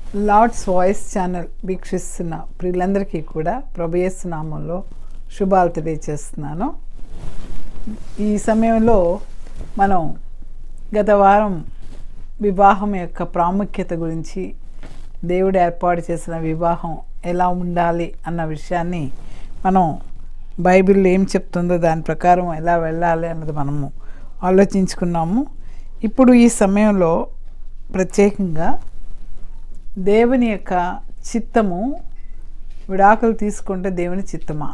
Lord's voice channel వీక్షిస్తున్న ప్రియులందరికీ కూడా ప్రభు నామంలో శుభాలు తెలియచేస్తున్నాను ఈ సమయంలో మనం గత వారం వివాహం యొక్క ప్రాముఖ్యత గురించి దేవుడు ఏర్పాటు చేసిన వివాహం ఎలా ఉండాలి అన్న విషయాన్ని మనం బైబిల్ ఏం చెప్తుందో దాని ప్రకారం ఎలా వెళ్ళాలి అన్నది మనము ఆలోచించుకున్నాము ఇప్పుడు ఈ సమయంలో ప్రత్యేకంగా దేవుని యొక్క చిత్తము విడాకులు తీసుకుంటే దేవుని చిత్తమా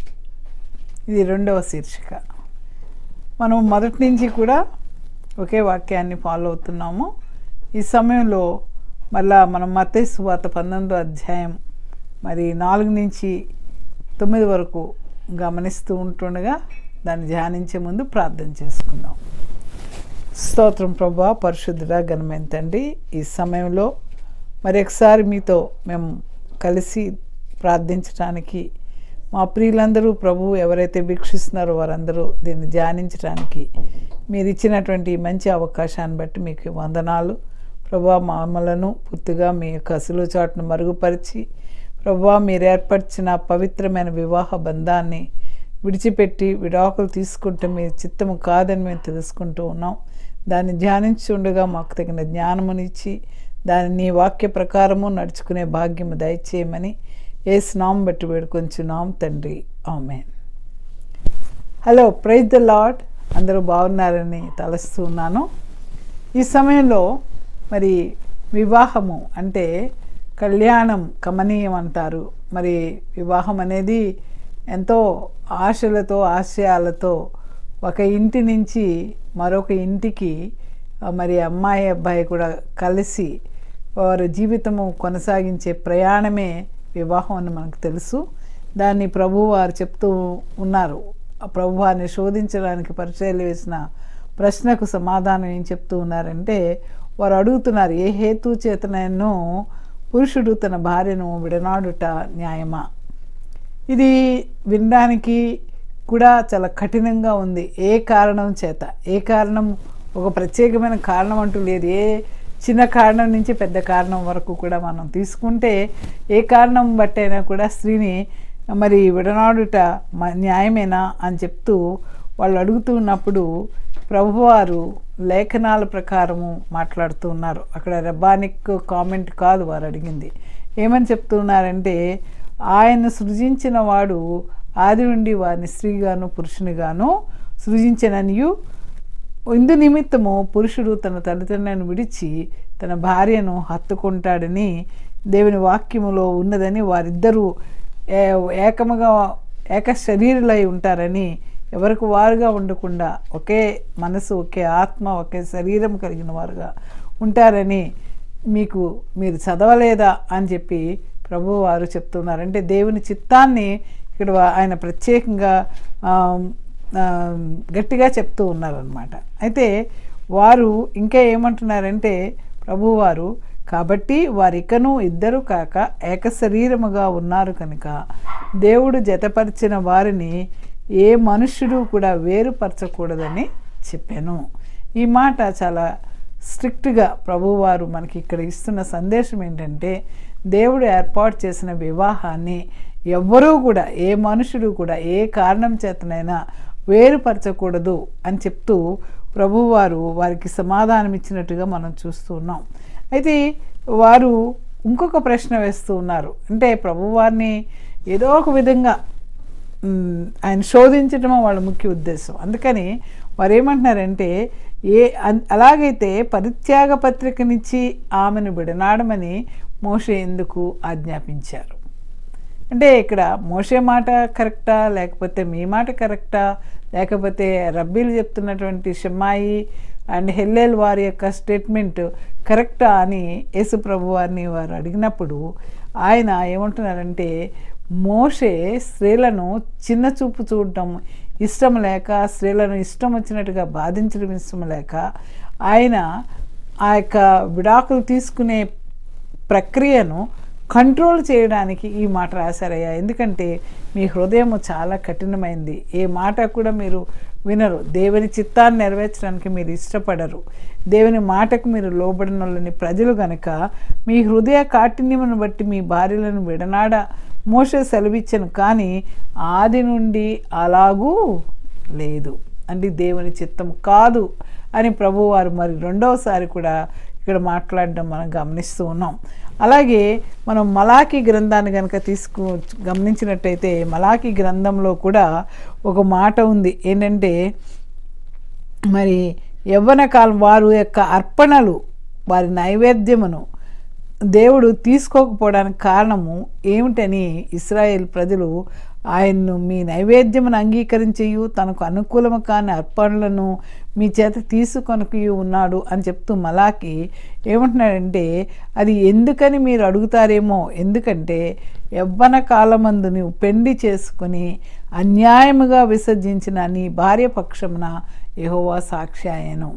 ఇది రెండవ శీర్షిక మనం మొదటి నుంచి కూడా ఒకే వాక్యాన్ని ఫాలో అవుతున్నాము ఈ సమయంలో మళ్ళా మనం మత్తయి సువార్త పంతొమ్మిదో అధ్యాయం మరి నాలుగు నుంచి తొమ్మిది వరకు గమనిస్తూ ఉంటుండగా దాన్ని ధ్యానించే ముందు ప్రార్థన చేసుకుందాం స్తోత్రం ప్రభా పరిశుద్ధుడ ఘనమైన తండ్రి ఈ సమయంలో మరి ఒకసారి మీతో మేము కలిసి ప్రార్థించడానికి మా ప్రియులందరూ ప్రభు ఎవరైతే వీక్షిస్తున్నారో వారందరూ దీన్ని ధ్యానించడానికి మీరు ఇచ్చినటువంటి ఈ మంచి అవకాశాన్ని బట్టి మీకు వందనాలు ప్రభా మమ్మలను పూర్తిగా మీ యొక్క అసలు చాటును మరుగుపరిచి ప్రభా మీరు ఏర్పరిచిన పవిత్రమైన వివాహ బంధాన్ని విడిచిపెట్టి విడాకులు తీసుకుంటే మీ చిత్తము కాదని మేము తెలుసుకుంటూ ఉన్నాం దాన్ని ధ్యానించుండగా మాకు తగిన జ్ఞానమునిచ్చి దాన్ని నీ వాక్య ప్రకారము నడుచుకునే భాగ్యము దయచేయమని ఏ స్నాం బట్టి వేడుకొంచున్నాం తండ్రి amen hello praise the Lord అందరూ బాగున్నారని తలస్తూ ఉన్నాను ఈ సమయంలో మరి వివాహము అంటే కళ్యాణం కమనీయం అంటారు మరి వివాహం అనేది ఎంతో ఆశలతో ఆశయాలతో ఒక ఇంటి నుంచి మరొక ఇంటికి మరి అమ్మాయి అబ్బాయి కూడా కలిసి వారి జీవితము కొనసాగించే ప్రయాణమే వివాహం అని మనకు తెలుసు దాన్ని ప్రభు వారు చెప్తూ ఉన్నారు ఆ ప్రభు వారిని శోధించడానికి పరిచయాలు వేసిన ప్రశ్నకు సమాధానం ఏం చెప్తూ ఉన్నారంటే వారు అడుగుతున్నారు ఏ హేతు చేతనైనో పురుషుడు తన భార్యను విడనాడుట న్యాయమా ఇది వినడానికి కూడా చాలా కఠినంగా ఉంది ఏ కారణం చేత ఏ కారణం ఒక ప్రత్యేకమైన కారణం అంటూ లేదు ఏ చిన్న కారణం నుంచి పెద్ద కారణం వరకు కూడా మనం తీసుకుంటే ఏ కారణం బట్టైనా కూడా స్త్రీని మరి విడనాడుట న్యాయమేనా అని చెప్తూ వాళ్ళు అడుగుతూ ఉన్నప్పుడు ప్రభువారు లేఖనాల ప్రకారము మాట్లాడుతూ ఉన్నారు అక్కడ రబ్బానిక్ కామెంట్ కాదు వారు అడిగింది ఏమని చెప్తున్నారంటే ఆయన సృజించిన వాడు ఆది నుండి వారిని స్త్రీగాను పురుషునిగాను సృజించననియు ఇందు నిమిత్తము పురుషుడు తన తల్లిదండ్రులను విడిచి తన భార్యను హత్తుకుంటాడని దేవుని వాక్యములో ఉన్నదని వారిద్దరూ ఏకముగా ఏక శరీరులై ఉంటారని ఎవరికి వారుగా ఉండకుండా ఒకే మనసు ఒకే ఆత్మ ఒకే శరీరం కలిగిన వారుగా ఉంటారని మీకు మీరు చదవలేదా అని చెప్పి ప్రభు వారు చెప్తున్నారు అంటే దేవుని చిత్తాన్ని ఇక్కడ ఆయన ప్రత్యేకంగా గట్టిగా చెప్తూ ఉన్నారనమాట అయితే వారు ఇంకా ఏమంటున్నారంటే ప్రభువారు కాబట్టి వారికను ఇద్దరు కాక ఏక శరీరముగా ఉన్నారు కనుక దేవుడు జతపరిచిన వారిని ఏ మనుష్యుడు కూడా వేరుపరచకూడదని చెప్పాను ఈ మాట చాలా స్ట్రిక్ట్గా ప్రభువారు మనకి ఇక్కడ ఇస్తున్న సందేశం ఏంటంటే దేవుడు ఏర్పాటు చేసిన వివాహాన్ని ఎవ్వరూ కూడా ఏ మనుషుడు కూడా ఏ కారణం చేతనైనా వేరుపరచకూడదు అని చెప్తూ ప్రభువారు వారికి సమాధానం ఇచ్చినట్టుగా మనం చూస్తూ ఉన్నాం అయితే వారు ఇంకొక ప్రశ్న వేస్తూ ఉన్నారు అంటే ప్రభువారిని ఏదో ఒక విధంగా ఆయన శోధించడం వాళ్ళ ముఖ్య ఉద్దేశం అందుకని వారు ఏమంటున్నారంటే ఏ అలాగైతే పరిత్యాగ పత్రికనిచ్చి ఆమెను విడనాడమని మోషే ఎందుకు ఆజ్ఞాపించారు అంటే ఇక్కడ మోసే మాట కరెక్టా లేకపోతే మీ మాట కరెక్టా లేకపోతే రబ్బీలు చెప్తున్నటువంటి షమ్మాయి అండ్ హెల్లెల్ వారి యొక్క స్టేట్మెంట్ కరెక్టా అని యేసు ప్రభు వారిని వారు అడిగినప్పుడు ఆయన ఏమంటున్నారంటే మోషే స్త్రీలను చిన్న చూపు చూడటం ఇష్టం లేక స్త్రీలను ఇష్టం వచ్చినట్టుగా బాధించడం ఇష్టం లేక ఆయన ఆ యొక్క విడాకులు తీసుకునే ప్రక్రియను కంట్రోల్ చేయడానికి ఈ మాట రాశారయ్యా ఎందుకంటే మీ హృదయం చాలా కఠినమైంది ఏ మాట కూడా మీరు వినరు దేవుని చిత్తాన్ని నెరవేర్చడానికి మీరు ఇష్టపడరు దేవుని మాటకు మీరు లోబడినోళ్ళని ప్రజలు గనక మీ హృదయ కాఠిన్యమును బట్టి మీ భార్యలను విడనాడ మోస సెలవిచ్చను కానీ ఆది నుండి అలాగూ లేదు అంటే దేవుని చిత్తం కాదు అని ప్రభువారు మరి రెండవసారి కూడా ఇక్కడ మాట్లాడడం మనం గమనిస్తూ ఉన్నాం అలాగే మనం మలాకి గ్రంథాన్ని కనుక తీసుకు గమనించినట్టయితే మలాకి గ్రంథంలో కూడా ఒక మాట ఉంది ఏంటంటే మరి యవ్వన కాలం వారు యొక్క అర్పణలు వారి నైవేద్యమును దేవుడు తీసుకోకపోవడానికి కారణము ఏమిటని ఇస్రాయేల్ ప్రజలు ఆయన్ను మీ నైవేద్యమును అంగీకరించేయు తనకు అనుకూలము కాని అర్పణలను మీ చేత తీసుకొనకి ఉన్నాడు అని చెప్తూ మలాకి ఏమంటున్నాడంటే అది ఎందుకని మీరు అడుగుతారేమో ఎందుకంటే యవ్వన కాలమందు నువ్వు పెండి చేసుకుని అన్యాయముగా విసర్జించిన నీ భార్య పక్షమున యెహోవా సాక్ష్యాయను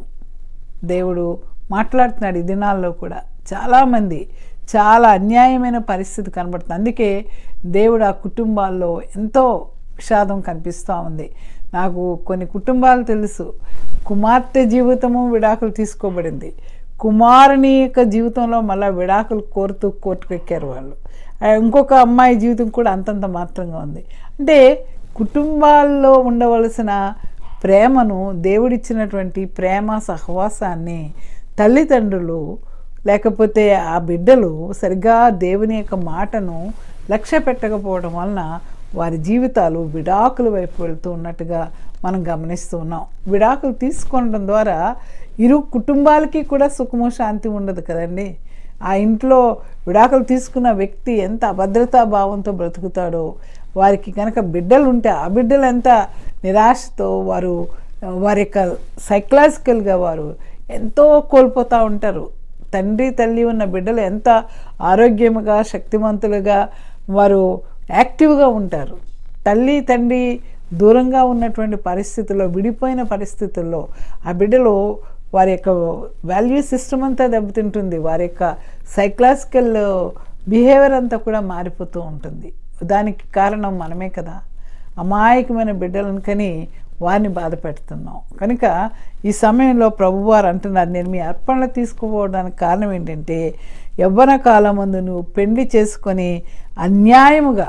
దేవుడు మాట్లాడుతున్నాడు ఈ దినాల్లో కూడా చాలామంది చాలా అన్యాయమైన పరిస్థితి కనబడుతుంది అందుకే దేవుడు ఆ కుటుంబాల్లో ఎంతో విషాదం కనిపిస్తూ ఉంది నాకు కొన్ని కుటుంబాలు తెలుసు కుమార్తె జీవితము విడాకులు తీసుకోబడింది కుమారుని యొక్క జీవితంలో మళ్ళీ విడాకులు కోరుతూ కోర్టుకెక్కారు వాళ్ళు ఆ ఇంకొక అమ్మాయి జీవితం కూడా అంతంత మాత్రంగా ఉంది అంటే కుటుంబాల్లో ఉండవలసిన ప్రేమను దేవుడిచ్చినటువంటి ప్రేమ సహవాసాన్ని తల్లిదండ్రులు లేకపోతే ఆ బిడ్డలు సరిగ్గా దేవుని యొక్క మాటను లక్ష్య పెట్టకపోవడం వలన వారి జీవితాలు విడాకుల వైపు వెళ్తూ ఉన్నట్టుగా మనం గమనిస్తూ ఉన్నాం విడాకులు తీసుకోవడం ద్వారా ఇరు కుటుంబాలకి కూడా సుఖము శాంతి ఉండదు కదండి ఆ ఇంట్లో విడాకులు తీసుకున్న వ్యక్తి ఎంత అభద్రతా భావంతో బ్రతుకుతాడో వారికి కనుక బిడ్డలు ఉంటే ఆ బిడ్డలు ఎంత నిరాశతో వారు వారి యొక్క సైకలాజికల్గా వారు ఎంతో కోల్పోతూ ఉంటారు తండ్రి తల్లి ఉన్న బిడ్డలు ఎంత ఆరోగ్యముగా శక్తివంతులుగా వారు యాక్టివ్గా ఉంటారు తల్లి తండ్రి దూరంగా ఉన్నటువంటి పరిస్థితుల్లో విడిపోయిన పరిస్థితుల్లో ఆ బిడ్డలు వారి యొక్క వాల్యూ సిస్టమ్ అంతా దెబ్బతింటుంది వారి యొక్క సైకలాజికల్ బిహేవియర్ అంతా కూడా మారిపోతూ ఉంటుంది దానికి కారణం మనమే కదా అమాయకమైన బిడ్డలను కని వారిని బాధ పెడుతున్నాం కనుక ఈ సమయంలో ప్రభువారు అంటున్నారు నేను మీ అర్పణలు తీసుకుపోవడానికి కారణం ఏంటంటే యవ్వన కాలం ముందు నువ్వు పెళ్లి చేసుకొని అన్యాయముగా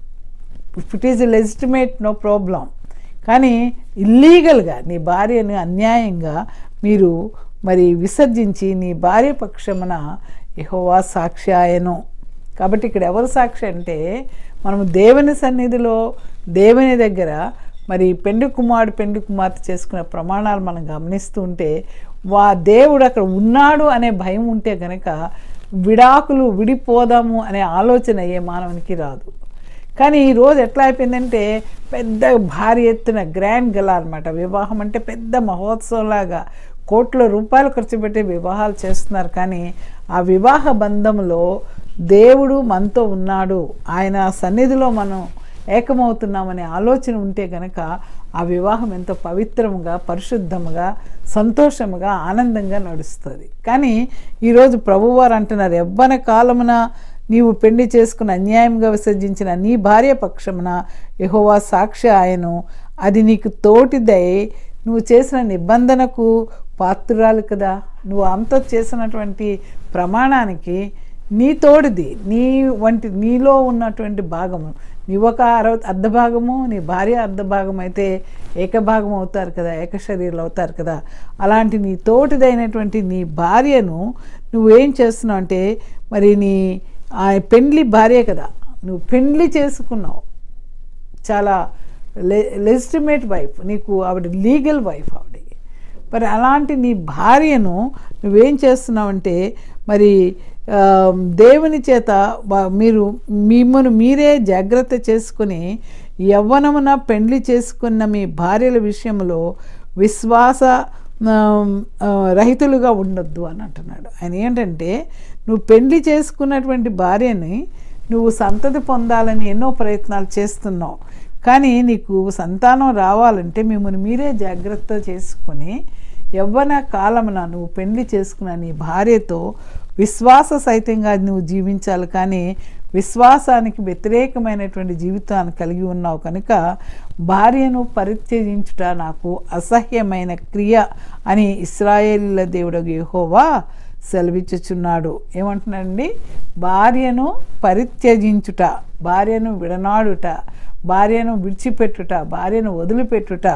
it is legitimate no problem కానీ ఇల్లీగల్గా నీ భార్యను అన్యాయంగా మీరు మరి విసర్జించి నీ భార్య పక్షమున యహోవా సాక్ష్యాయను కాబట్టి ఇక్కడ ఎవరు సాక్షి అంటే మనం దేవుని సన్నిధిలో దేవుని దగ్గర మరి పెండు కుమారుడు పెండు కుమార్తె చేసుకునే ప్రమాణాలు మనం గమనిస్తూ ఉంటే వా దేవుడు అక్కడ ఉన్నాడు అనే భయం ఉంటే కనుక విడాకులు విడిపోదాము అనే ఆలోచన ఏ మానవునికి రాదు కానీ ఈరోజు ఎట్లా అయిపోయిందంటే పెద్ద భారీ ఎత్తున గ్రాండ్ గల అనమాట వివాహం అంటే పెద్ద మహోత్సవంలాగా కోట్ల రూపాయలు ఖర్చు పెట్టి వివాహాలు చేస్తున్నారు కానీ ఆ వివాహ బంధంలో దేవుడు మనతో ఉన్నాడు ఆయన సన్నిధిలో మనం ఏకమవుతున్నామనే ఆలోచన ఉంటే కనుక ఆ వివాహం ఎంతో పవిత్రముగా పరిశుద్ధముగా సంతోషముగా ఆనందంగా నడుస్తుంది కానీ ఈరోజు ప్రభువారు అంటున్నారు ఎవ్వన కాలమున నీవు పెళ్లి చేసుకుని అన్యాయంగా విసర్జించిన నీ భార్య పక్షమున యహోవా సాక్షి ఆయను అది నీకు తోటిదై నువ్వు చేసిన నిబంధనకు పాత్రురాలు కదా నువ్వు ఆమెతో చేసినటువంటి ప్రమాణానికి నీ తోడిది నీ వంటి నీలో ఉన్నటువంటి భాగము నీవు ఒక అర అర్ధ భాగము నీ భార్య అర్ధ భాగం అయితే ఏకభాగం అవుతారు కదా ఏకశరీరులు అవుతారు కదా అలాంటి నీ తోటిదైనటువంటి నీ భార్యను నువ్వేం చేస్తున్నావు అంటే మరి నీ ఆ పెండ్లి భార్య కదా నువ్వు పెండ్లి చేసుకున్నావు చాలా లె లెజిటిమేట్ వైఫ్ నీకు ఆవిడ లీగల్ వైఫ్ ఆవిడ మరి అలాంటి నీ భార్యను నువ్వేం చేస్తున్నావంటే మరి ఆ, దేవుని చేత వా- మీరు మిమ్మల్ని మీరే జాగ్రత్త చేసుకుని యవ్వనమున పెండ్లి చేసుకున్న మీ భార్యల విషయంలో విశ్వాస ఆ, ఆ, రహితులుగా ఉండొద్దు అని అంటున్నాడు ఆయన ఏంటంటే నువ్వు పెళ్లి చేసుకున్నటువంటి భార్యని నువ్వు సంతతి పొందాలని ఎన్నో ప్రయత్నాలు చేస్తున్నావు కానీ నీకు సంతానం రావాలంటే మిమ్మల్ని మీరే జాగ్రత్త చేసుకొని యవ్వన కాలమున నువ్వు పెళ్లి చేసుకున్న నీ భార్యతో విశ్వాస సహితంగా నువ్వు జీవించాలి కానీ విశ్వాసానికి వ్యతిరేకమైనటువంటి జీవితాన్ని కలిగి ఉన్నావు కనుక భార్యను పరిత్యజించుట నాకు అసహ్యమైన క్రియ అని ఇస్రాయేలీల దేవుడు యెహోవా సెలవిచ్చుచున్నాడు ఏమంటున్నాడండి భార్యను పరిత్యజించుట భార్యను విడనాడుట భార్యను విడిచిపెట్టుట భార్యను వదిలిపెట్టుట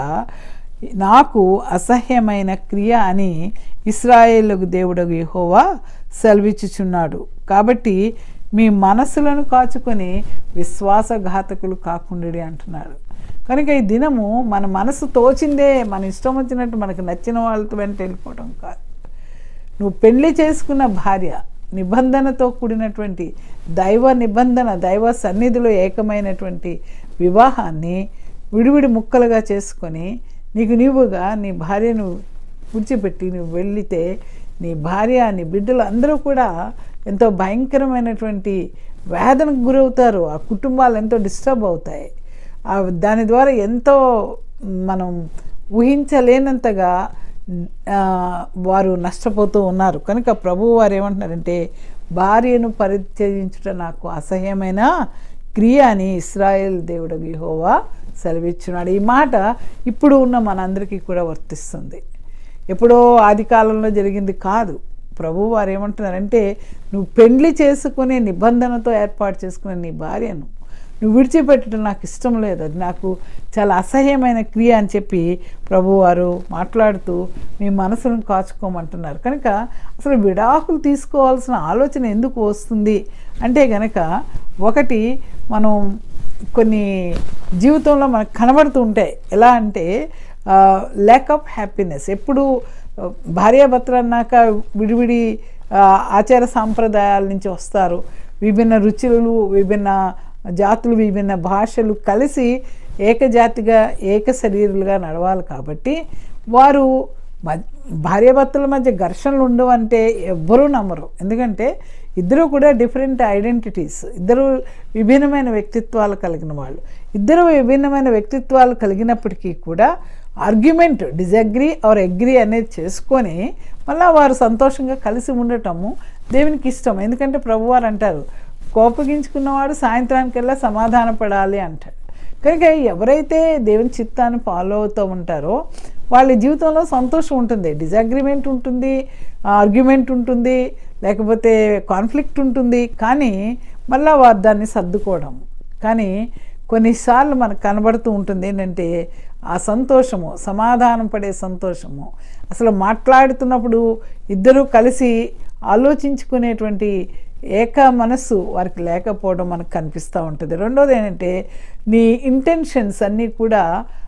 నాకు అసహ్యమైన క్రియ అని ఇస్రాయేళ్లకు దేవుడగు యెహోవా సెలవిచ్చుచున్నాడు కాబట్టి మీ మనసులను కాచుకొని విశ్వాసఘాతకులు కాకుండి అంటున్నాడు కనుక ఈ దినము మన మనసు తోచిందే మన ఇష్టం వచ్చినట్టు మనకు నచ్చిన వాళ్ళతో వెంట వెళ్ళిపోవడం కాదు నువ్వు పెళ్లి చేసుకున్న భార్య నిబంధనతో కూడినటువంటి దైవ నిబంధన దైవ సన్నిధిలో ఏకమైనటువంటి వివాహాన్ని విడివిడి ముక్కలుగా చేసుకొని నీకు నీవుగా నీ భార్యను విడిచిపెట్టి నువ్వు వెళితే నీ భార్య నీ బిడ్డలు అందరూ కూడా ఎంతో భయంకరమైనటువంటి వేదనకు గురవుతారు ఆ కుటుంబాలు ఎంతో డిస్టర్బ్ అవుతాయి ఆ దాని ద్వారా ఎంతో మనం ఊహించలేనంతగా ఆ, వారు నష్టపోతూ ఉన్నారు కనుక ప్రభువు వారు ఏమంటున్నారంటే భార్యను పరిత్యజించుట నాకు అసహ్యమైన క్రియ అని ఇస్రాయేల్ దేవుడు యెహోవా సెలవిచ్చున్నాడు ఈ మాట ఇప్పుడు ఉన్న మనందరికీ కూడా వర్తిస్తుంది ఎప్పుడో ఆది కాలంలో జరిగింది కాదు ప్రభు వారు ఏమంటున్నారంటే నువ్వు పెండ్లి చేసుకునే నిబంధనతో ఏర్పాటు చేసుకునే నీ భార్యను నువ్వు విడిచిపెట్టడం నాకు ఇష్టం లేదు అది నాకు చాలా అసహ్యమైన క్రియ అని చెప్పి ప్రభువారు మాట్లాడుతూ మీ మనసును కాచుకోమంటున్నారు కనుక అసలు విడాకులు తీసుకోవాల్సిన ఆలోచన ఎందుకు వస్తుంది అంటే గనక ఒకటి మనం కొన్ని జీవితంలో మనకు కనబడుతూ ఉంటాయి ఎలా అంటే ల్యాక్ ఆఫ్ హ్యాపీనెస్ ఎప్పుడు ఆ, భార్యాభర్తలు అన్నాక విడివిడి ఆ, ఆచార సాంప్రదాయాల నుంచి వస్తారు విభిన్న రుచులు విభిన్న జాతులు విభిన్న భాషలు కలిసి ఏకజాతిగా ఏక శరీరులుగా నడవాలి కాబట్టి వారు మ- భార్యాభర్తల మధ్య ఘర్షణలు ఉండవు అంటే ఎవ్వరూ నమ్మరు ఎందుకంటే ఇద్దరు కూడా డిఫరెంట్ ఐడెంటిటీస్ ఇద్దరు విభిన్నమైన వ్యక్తిత్వాలు కలిగిన వాళ్ళు ఇద్దరు విభిన్నమైన వ్యక్తిత్వాలు కలిగినప్పటికీ కూడా ఆర్గ్యుమెంట్ డిజగ్రీ ఆర్ అగ్రీ అనేది చేసుకొని మళ్ళీ వారు సంతోషంగా కలిసి ఉండటము దేవునికి ఇష్టం ఎందుకంటే ప్రభువారు అంటారు కోపగించుకున్నవాడు సాయంత్రానికల్లా సమాధాన పడాలి అంటాడు కనుక ఎవరైతే దేవుని చిత్తాన్ని ఫాలో అవుతూ ఉంటారో వాళ్ళ జీవితంలో సంతోషం ఉంటుంది డిజగ్రిమెంట్ ఉంటుంది ఆర్గ్యుమెంట్ ఉంటుంది లేకపోతే కాన్ఫ్లిక్ట్ ఉంటుంది కానీ మళ్ళా వారు దాన్ని సర్దుకోవడం కానీ కొన్నిసార్లు మనకు కనబడుతూ ఉంటుంది ఏంటంటే ఆ సంతోషము సమాధానం పడే సంతోషము అసలు మాట్లాడుతున్నప్పుడు ఇద్దరూ కలిసి ఆలోచించుకునేటువంటి ఏక మనస్సు వారికి లేకపోవడం మనకు కనిపిస్తూ ఉంటుంది రెండోది ఏంటంటే నీ ఇంటెన్షన్స్ అన్నీ కూడా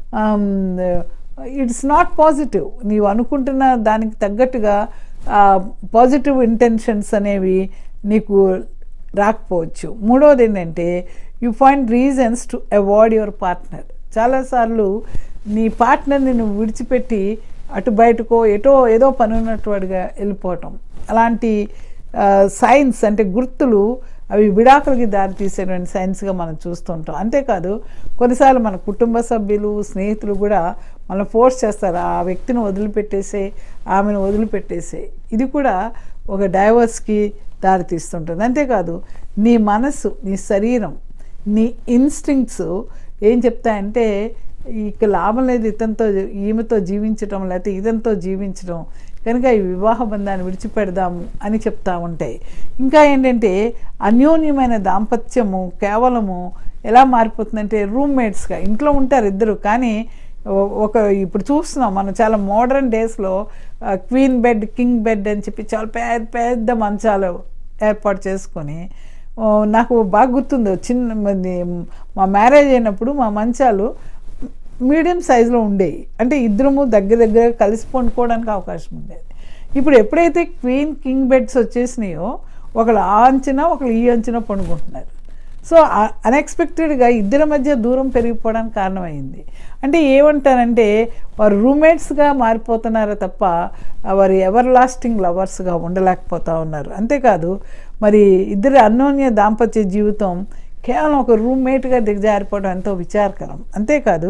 ఇట్స్ నాట్ పాజిటివ్ నీవు అనుకుంటున్న దానికి తగ్గట్టుగా పాజిటివ్ ఇంటెన్షన్స్ అనేవి నీకు రాకపోవచ్చు మూడవది ఏంటంటే you find reasons to avoid your partner చాలాసార్లు నీ పార్ట్నర్ని నువ్వు విడిచిపెట్టి అటు బయటకో ఎటో ఏదో పని ఉన్నట్టుగా వెళ్ళిపోవటం అలాంటి సైన్స్ అంటే గుర్తులు అవి విడాకులకి దారి తీసేటువంటి సైన్స్గా మనం చూస్తుంటాం అంతేకాదు కొన్నిసార్లు మన కుటుంబ సభ్యులు స్నేహితులు కూడా మనం ఫోర్స్ చేస్తారు ఆ వ్యక్తిని వదిలిపెట్టేసే ఆమెను వదిలిపెట్టేసే ఇది కూడా ఒక డైవర్స్కి దారి తీస్తుంటుంది అంతేకాదు నీ మనస్సు నీ శరీరం నీ ఇన్స్టింక్ట్స్ ఏం చెప్తాయంటే ఇక లాభం లేదు ఇతనితో ఈమెతో జీవించడం లేకపోతే ఇతనితో జీవించడం కనుక ఈ వివాహ బంధాన్ని విడిచిపెడదాము అని చెప్తా ఉంటాయి ఇంకా ఏంటంటే అన్యోన్యమైన దాంపత్యము కేవలము ఎలా మారిపోతుందంటే రూమ్మేట్స్గా ఇంట్లో ఉంటారు ఇద్దరు కానీ ఓ- ఒక ఇప్పుడు చూస్తున్నాం మనం చాలా మోడర్న్ డేస్లో క్వీన్ బెడ్ కింగ్ బెడ్ అని చెప్పి చాలా పెద్ద పెద్ద మంచాలు ఏర్పాటు చేసుకొని ఓ, నాకు బాగా గుర్తుంది చిన్న మంది మా మ్యారేజ్ అయినప్పుడు మా మంచాలు మీడియం సైజులో ఉండేవి అంటే ఇద్దరము దగ్గర దగ్గర కలిసి పండుకోవడానికి అవకాశం ఉండేది ఇప్పుడు ఎప్పుడైతే క్వీన్ కింగ్ బెడ్స్ వచ్చేసినాయో ఒకళ్ళు ఆ అంచున ఒకళ్ళు ఈ అంచున పండుకుంటున్నారు సో అన్ఎక్స్పెక్టెడ్గా ఇద్దరి మధ్య దూరం పెరిగిపోవడానికి కారణమైంది అంటే ఏమంటారంటే వారు రూమ్మేట్స్గా మారిపోతున్నారో తప్ప వారు ఎవర్ లాస్టింగ్ లవర్స్గా ఉండలేకపోతా ఉన్నారు అంతేకాదు మరి ఇద్దరి అన్యోన్య దాంపత్య జీవితం కేవలం ఒక రూమ్మేట్గా దిగజారిపోవడం ఎంతో విచారకరం అంతేకాదు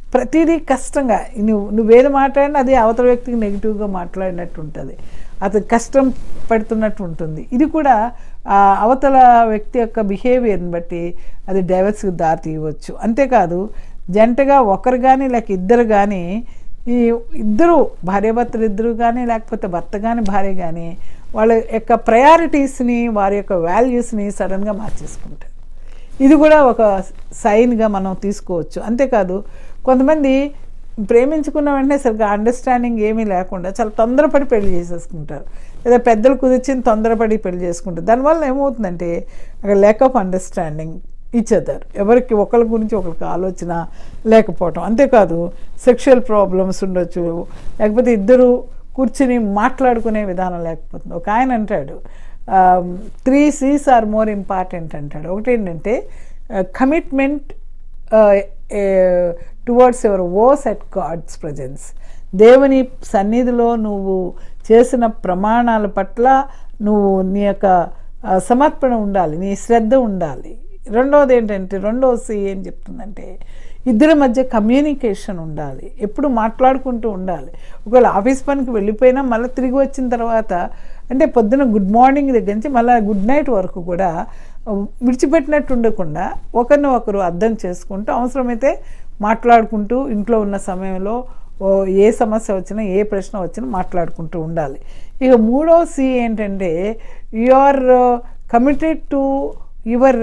ప్రతిదీ కష్టంగా నువ్వు నువ్వేది మాట్లాడినా అది అవతల వ్యక్తికి నెగిటివ్గా మాట్లాడినట్టు ఉంటుంది అతను కష్టం పడుతున్నట్టు ఉంటుంది ఇది కూడా ఆ అవతల వ్యక్తి యొక్క బిహేవియర్ని బట్టి అది డైవర్స్కి దారి తీయవచ్చు అంతేకాదు జంటగా ఒకరు కానీ లేక ఇద్దరు కానీ ఈ ఇద్దరు భార్యాభర్తలు ఇద్దరు కానీ లేకపోతే భర్త కానీ భార్య కానీ వాళ్ళ యొక్క ప్రయారిటీస్ని వారి యొక్క వాల్యూస్ని సడన్గా మార్చేసుకుంటారు ఇది కూడా ఒక సైన్గా మనం తీసుకోవచ్చు అంతేకాదు కొంతమంది ప్రేమించుకున్న వెంటనే సరిగ్గా అండర్స్టాండింగ్ ఏమీ లేకుండా చాలా తొందరపడి పెళ్లి చేసేసుకుంటారు లేదా పెద్దలు కుదిర్చిన తొందరపడి పెళ్లి చేసుకుంటారు దానివల్ల ఏమవుతుందంటే అక్కడ ల్యాక్ ఆఫ్ అండర్స్టాండింగ్ ఇచ్చేదారు ఎవరికి ఒకరి గురించి ఒకరికి ఆలోచన లేకపోవటం అంతేకాదు సెక్షువల్ ప్రాబ్లమ్స్ ఉండొచ్చు లేకపోతే ఇద్దరు కూర్చుని మాట్లాడుకునే విధానం లేకపోతుంది ఒక ఆయన అంటాడు three Cs are more important అంటాడు ఒకటి ఏంటంటే commitment towards your oaths at God's presence దేవుని సన్నిధిలో నువ్వు చేసిన ప్రమాణాల పట్ల నువ్వు నీ యొక్క ఆ, సమర్పణ ఉండాలి నీ శ్రద్ధ ఉండాలి రెండవది ఏంటంటే రెండవ సి ఏం చెప్తుందంటే ఇద్దరి మధ్య కమ్యూనికేషన్ ఉండాలి ఎప్పుడు మాట్లాడుకుంటూ ఉండాలి ఒకవేళ ఆఫీస్ పనికి వెళ్ళిపోయినా మళ్ళీ తిరిగి వచ్చిన తర్వాత అంటే పొద్దున గుడ్ మార్నింగ్ దగ్గర నుంచి మళ్ళీ గుడ్ నైట్ వరకు కూడా విడిచిపెట్టినట్టు ఉండకుండా ఒకరిని ఒకరు అర్థం చేసుకుంటూ అవసరమైతే మాట్లాడుకుంటూ ఇంట్లో ఉన్న సమయంలో ఓ ఏ సమస్య వచ్చినా ఏ ప్రశ్న వచ్చినా మాట్లాడుకుంటూ ఉండాలి ఇక మూడో సి ఏంటంటే you are committed to your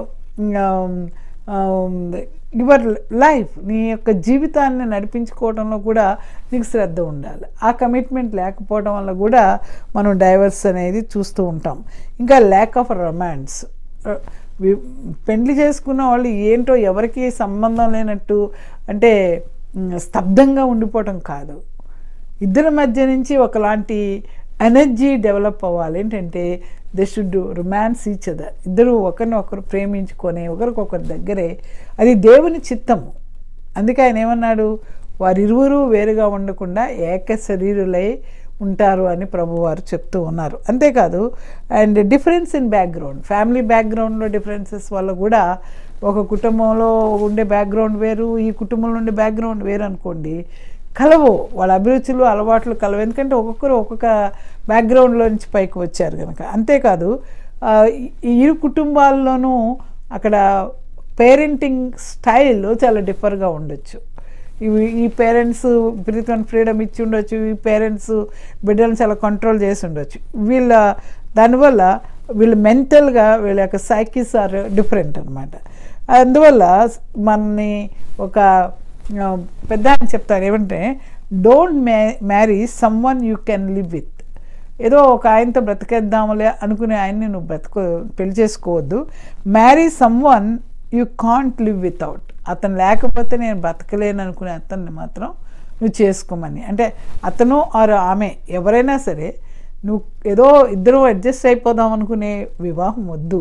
your life నీ యొక్క జీవితాన్ని నడిపించుకోవడంలో కూడా నీకు శ్రద్ధ ఉండాలి ఆ కమిట్మెంట్ లేకపోవడం వల్ల కూడా మనం డైవర్స్ అనేది చూస్తూ ఉంటాం ఇంకా ల్యాక్ ఆఫ్ రొమాన్స్ వి- పెండ్లి చేసుకున్న వాళ్ళు ఏంటో ఎవరికి సంబంధం లేనట్టు అంటే మ్, స్తబ్దంగా ఉండిపోవటం కాదు ఇద్దరి మధ్య నుంచి ఒకలాంటి ఎనర్జీ డెవలప్ అవ్వాలి ఏంటంటే they should romance each other ఇద్దరు ఒకరిని ఒకరు ప్రేమించుకొని ఒకరికొకరి దగ్గరే అది దేవుని చిత్తము అందుకే ఆయన ఏమన్నాడు వారిరువురు వేరుగా ఉండకుండా ఏక శరీరులై ఉంటారు అని ప్రభువారు చెప్తూ ఉన్నారు అంతేకాదు and difference in background family బ్యాక్గ్రౌండ్లో డిఫరెన్సెస్ వల్ల కూడా ఒక కుటుంబంలో ఉండే బ్యాక్గ్రౌండ్ వేరు ఈ కుటుంబంలో ఉండే బ్యాక్గ్రౌండ్ వేరు అనుకోండి కలవు వాళ్ళ అభిరుచులు అలవాట్లు కలవు ఎందుకంటే ఒక్కొక్కరు ఒక్కొక్క బ్యాక్గ్రౌండ్లో నుంచి పైకి వచ్చారు కనుక అంతేకాదు ఆ, ఈ- ఈ ఇరు కుటుంబాల్లోనూ అక్కడ పేరెంటింగ్ స్టైల్ చాలా డిఫర్గా ఉండొచ్చు ఇవి ఈ పేరెంట్స్ విపరీతమైన ఫ్రీడమ్ ఇచ్చి ఉండొచ్చు ఈ పేరెంట్స్ బిడ్డలను చాలా కంట్రోల్ చేసి ఉండొచ్చు వీళ్ళ దానివల్ల వీళ్ళు మెంటల్గా వీళ్ళ యొక్క సైకిస్ ఆర్ డిఫరెంట్ అనమాట అందువల్ల మనని ఒక ఆ, పెద్ద ఆయన చెప్తారు ఏమంటే don't ma marry someone you can live with ఏదో ఒక ఆయనతో బ్రతికేద్దాములే అనుకునే ఆయన్ని నువ్వు బ్రతుకో పెళ్లి చేసుకోవద్దు marry someone you can't live without అతను లేకపోతే నేను బ్రతకలేను అనుకునే అతన్ని మాత్రం నువ్వు చేసుకోమని అంటే అతను ఆర్ ఆమె ఎవరైనా సరే నువ్వు ఏదో ఇద్దరు అడ్జస్ట్ అయిపోదాం అనుకునే వివాహం వద్దు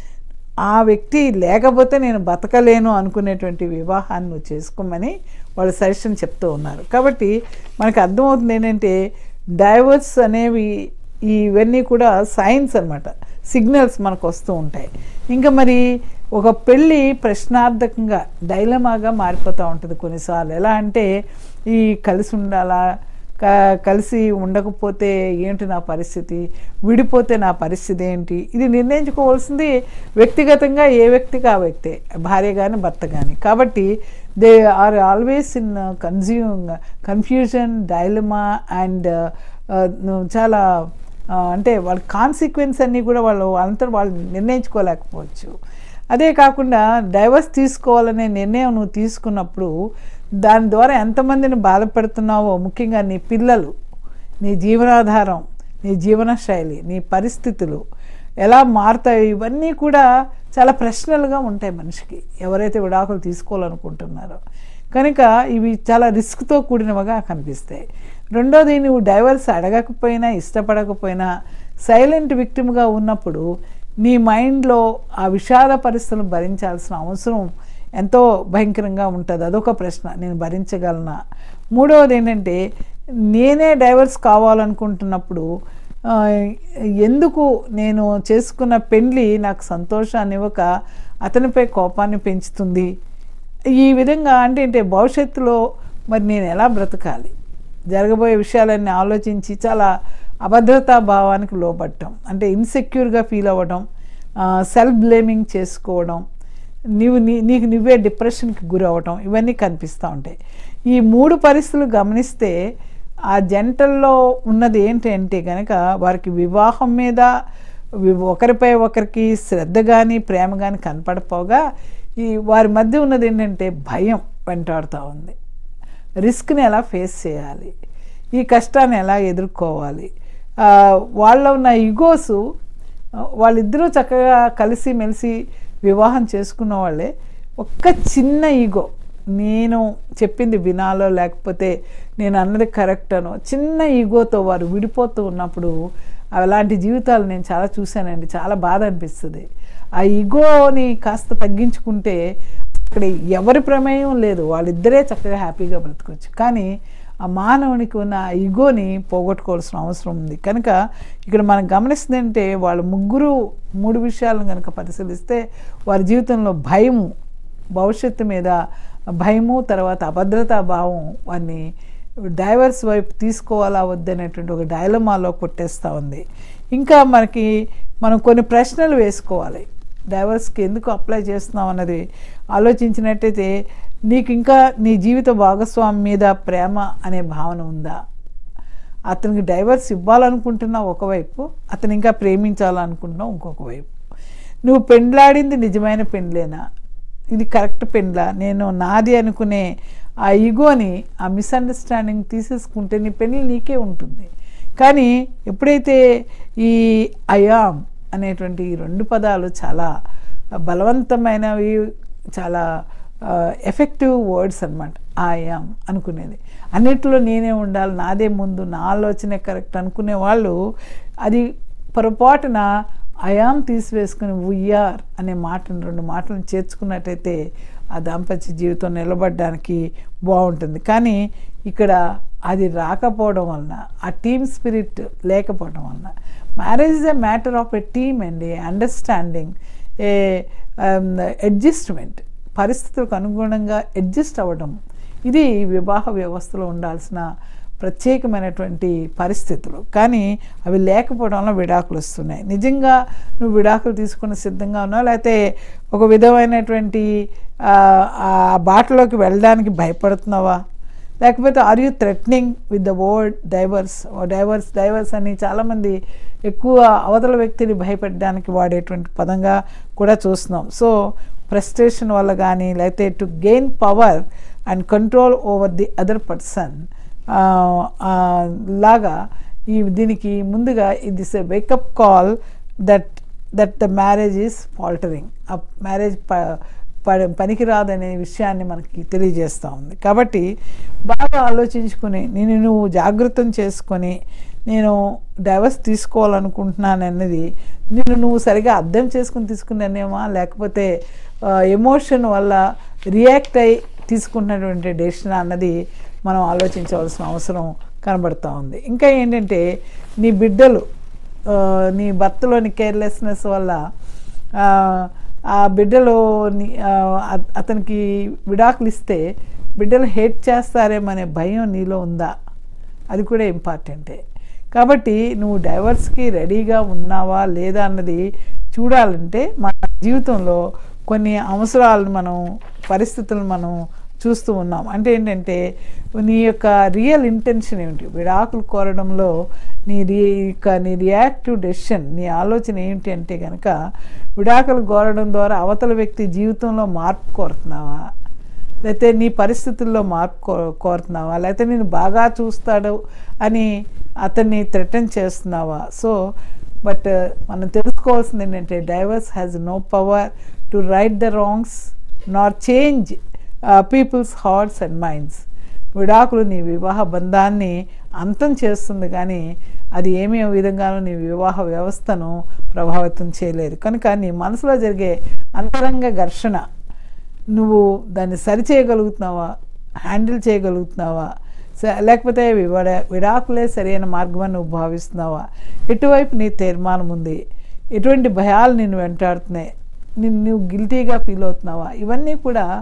ఆ వ్యక్తి లేకపోతే నేను బతకలేను అనుకునేటువంటి వివాహాన్ని నువ్వు చేసుకోమని వాళ్ళు సజెషన్ చెప్తూ ఉన్నారు కాబట్టి మనకు అర్థమవుతుంది ఏంటంటే డైవర్స్ అనేవి ఇవన్నీ కూడా సైన్స్ అన్నమాట సిగ్నల్స్ మనకు వస్తూ ఉంటాయి ఇంకా మరి ఒక పెళ్ళి ప్రశ్నార్థకంగా డైలమాగా మారిపోతూ ఉంటుంది కొన్నిసార్లు ఎలా అంటే ఈ కలిసి ఉండాలా క- కలిసి ఉండకపోతే ఏంటి నా పరిస్థితి విడిపోతే నా పరిస్థితి ఏంటి ఇది నిర్ణయించుకోవాల్సింది వ్యక్తిగతంగా ఏ వ్యక్తికి ఆ వ్యక్తే భార్య కానీ భర్త కానీ కాబట్టి they are always in consume confusion dilemma and చాలా ఆ, అంటే వాళ్ళ కాన్సిక్వెన్స్ అన్నీ కూడా వాళ్ళు అంతా వాళ్ళు నిర్ణయించుకోలేకపోవచ్చు అదే కాకుండా డైవర్స్ తీసుకోవాలనే నిర్ణయం నువ్వు తీసుకున్నప్పుడు దాని ద్వారా ఎంతమందిని బాధపెడుతున్నావో ముఖ్యంగా నీ పిల్లలు నీ జీవనాధారం నీ జీవన శైలి నీ పరిస్థితులు ఎలా మారుతాయి ఇవన్నీ కూడా చాలా ప్రశ్నలుగా ఉంటాయి మనిషికి ఎవరైతే విడాకులు తీసుకోవాలనుకుంటున్నారో కనుక ఇవి చాలా రిస్క్తో కూడినవిగా కనిపిస్తాయి రెండోది నువ్వు డైవర్స్ అడగకపోయినా ఇష్టపడకపోయినా సైలెంట్ విక్టిమ్గా ఉన్నప్పుడు నీ మైండ్లో ఆ విషాద పరిస్థితులను భరించాల్సిన అవసరం ఎంతో భయంకరంగా ఉంటుంది అదొక ప్రశ్న నేను భరించగలనా మూడవది ఏంటంటే నేనే డైవర్స్ కావాలనుకుంటున్నప్పుడు ఆ, ఎందుకు నేను చేసుకున్న పెండ్లి నాకు సంతోషాన్ని ఇవ్వక అతనిపై కోపాన్ని పెంచుతుంది ఈ విధంగా అంటే అంటే భవిష్యత్తులో మరి నేను ఎలా బ్రతకాలి జరగబోయే విషయాలన్నీ ఆలోచించి చాలా అభద్రతా భావానికి లోపడటం అంటే ఇన్సెక్యూర్గా ఫీల్ అవ్వడం సెల్ఫ్ బ్లేమింగ్ చేసుకోవడం నీవు నీ నీకు నువ్వే డిప్రెషన్కి గురి అవ్వటం ఇవన్నీ కనిపిస్తూ ఉంటాయి ఈ మూడు పరిస్థితులు గమనిస్తే ఆ జంటల్లో ఉన్నది ఏంటంటే కనుక వారికి వివాహం మీద వి- ఒకరిపై ఒకరికి శ్రద్ధ కానీ ప్రేమ కానీ కనపడపోగా ఈ వారి మధ్య ఉన్నది ఏంటంటే భయం వెంటాడుతూ ఉంది రిస్క్ని ఎలా ఫేస్ చేయాలి ఈ కష్టాన్ని ఎలా ఎదుర్కోవాలి ఆ, వాళ్ళ ఉన్న ఇగోసు వాళ్ళిద్దరూ చక్కగా కలిసి మెలిసి వివాహం చేసుకున్న వాళ్ళే ఒక్క చిన్న ఈగో నేను చెప్పింది వినాలో లేకపోతే నేను అన్నది కరెక్ట్ అనో చిన్న ఈగోతో వారు విడిపోతూ ఉన్నప్పుడు అలాంటి జీవితాలు నేను చాలా చూశానండి చాలా బాధ అనిపిస్తుంది ఆ ఈగోని కాస్త తగ్గించుకుంటే అక్కడ ఎవరి ప్రమేయం లేదు వాళ్ళిద్దరే చక్కగా హ్యాపీగా బ్రతకొచ్చు కానీ ఆ మానవునికి ఉన్న ఆ ఈగోని పోగొట్టుకోవాల్సిన అవసరం ఉంది కనుక ఇక్కడ మనం గమనిస్తుందంటే వాళ్ళ ముగ్గురు మూడు విషయాలను కనుక పరిశీలిస్తే వారి జీవితంలో భయము భవిష్యత్తు మీద భయము తర్వాత అభద్రతా భావం వారిని డైవర్స్ వైపు తీసుకోవాలా వద్దనేటువంటి ఒక డైలమాలో కొట్టేస్తూ ఉంది ఇంకా మనకి మనం కొన్ని ప్రశ్నలు వేసుకోవాలి డైవర్స్కి ఎందుకు అప్లై చేస్తున్నాం అన్నది ఆలోచించినట్టయితే నీకు ఇంకా నీ జీవిత భాగస్వామి మీద ప్రేమ అనే భావన ఉందా అతనికి డైవర్స్ ఇవ్వాలనుకుంటున్నావు ఒకవైపు అతను ఇంకా ప్రేమించాలనుకుంటున్నావు ఇంకొక వైపు నువ్వు పెండ్లాడింది నిజమైన పెండ్లేనా ఇది కరెక్ట్ పెండ్లా నేను నాది అనుకునే ఆ ఈగోని ఆ మిస్అండర్స్టాండింగ్ తీసేసుకుంటే నీ పెళ్ళి నీకే ఉంటుంది కానీ ఎప్పుడైతే ఈ అయామ్ అనేటువంటి ఈ రెండు పదాలు చాలా బలవంతమైనవి చాలా ఎఫెక్టివ్ వర్డ్స్ అనమాట ఆయాం అనుకునేది అన్నిట్లో నేనే ఉండాలి నాదే ముందు నా ఆలోచనే కరెక్ట్ అనుకునే వాళ్ళు అది పొరపాటున అయాం తీసివేసుకుని ఉయ్యార్ అనే మాటను రెండు మాటలను చేర్చుకున్నట్టయితే ఆ దాంపత్య జీవితం నిలబడడానికి బాగుంటుంది కానీ ఇక్కడ అది రాకపోవడం వలన ఆ టీమ్ స్పిరిట్ లేకపోవడం వలన marriage is a matter of a team అండి అండర్స్టాండింగ్ ఏ అడ్జస్ట్మెంట్ పరిస్థితులకు అనుగుణంగా అడ్జస్ట్ అవ్వడం ఇది వివాహ వ్యవస్థలో ఉండాల్సిన ప్రత్యేకమైనటువంటి పరిస్థితులు కానీ అవి లేకపోవడం వల్ల విడాకులు వస్తున్నాయి నిజంగా నువ్వు విడాకులు తీసుకుని సిద్ధంగా ఉన్నావు లేకపోతే ఒక విధమైనటువంటి ఆ, ఆ బాటలోకి వెళ్ళడానికి భయపడుతున్నావా లేకపోతే are you threatening with the word divorce divorce divorce అని చాలామంది ఎక్కువ అవతల వ్యక్తిని భయపెట్టడానికి వాడేటువంటి పదంగా కూడా చూస్తున్నాం సో ఫ్రస్ట్రేషన్ వల్ల కానీ లేకపోతే to gain power and control over the other person లాగా ఈ దీనికి ముందుగా ఇది is a wake up call that that the marriage is faltering ఆ మ్యారేజ్ ప ప- పనికిరాదనే విషయాన్ని మనకి తెలియజేస్తూ ఉంది కాబట్టి బాగా ఆలోచించుకుని నేను నువ్వు జాగృతం చేసుకొని నేను డైవర్స్ తీసుకోవాలనుకుంటున్నాను అన్నది నేను నువ్వు సరిగా అర్థం చేసుకుని తీసుకున్నానేమా లేకపోతే ఎమోషన్ వల్ల రియాక్ట్ అయి తీసుకున్నటువంటి డెసిషన్ అన్నది మనం ఆలోచించవలసిన అవసరం కనబడుతూ ఉంది ఇంకా ఏంటంటే నీ బిడ్డలు ఆ, నీ భర్తలోని కేర్లెస్నెస్ వల్ల ఆ, ఆ బిడ్డలో నీ- ఆ, అత- అతనికి విడాకులు ఇస్తే బిడ్డలు హేట్ చేస్తారేమనే భయం నీలో ఉందా అది కూడా ఇంపార్టెంటే కాబట్టి నువ్వు డైవర్స్కి రెడీగా ఉన్నావా లేదా అన్నది చూడాలంటే మన జీవితంలో కొన్ని అవసరాలను మనం పరిస్థితులను మనం చూస్తూ ఉన్నాం అంటే ఏంటంటే నీ యొక్క రియల్ ఇంటెన్షన్ ఏమిటి విడాకులు కోరడంలో నీ రి యొక్క నీ రియాక్టివ్ డెసిషన్ నీ ఆలోచన ఏంటి అంటే కనుక విడాకులు కోరడం ద్వారా అవతల వ్యక్తి జీవితంలో మార్పు కోరుతున్నావా లేకపోతే నీ పరిస్థితుల్లో మార్పు కో కోరుతున్నావా లేకపోతే నేను బాగా చూస్తాడు అని అతన్ని థ్రెటన్ చేస్తున్నావా సో బట్ మనం తెలుసుకోవాల్సింది ఏంటంటే divorce has no power to right the wrongs nor change people's hearts and minds విడాకులు నీ వివాహ బంధాన్ని అంతం చేస్తుంది కానీ అది ఏమీ విధంగానూ నీ వివాహ వ్యవస్థను ప్రభావితం చేయలేదు కనుక నీ మనసులో జరిగే అంతరంగ ఘర్షణ నువ్వు దాన్ని సరిచేయగలుగుతున్నావా హ్యాండిల్ చేయగలుగుతున్నావా స- లేకపోతే విడ విడాకులే సరైన మార్గమని నువ్వు భావిస్తున్నావా ఎటువైపు నీ తీర్మానం ఉంది ఎటువంటి భయాలు నిన్ను వెంటాడుతున్నాయి నిన్ను నువ్వు గిల్టీగా ఫీల్ అవుతున్నావా ఇవన్నీ కూడా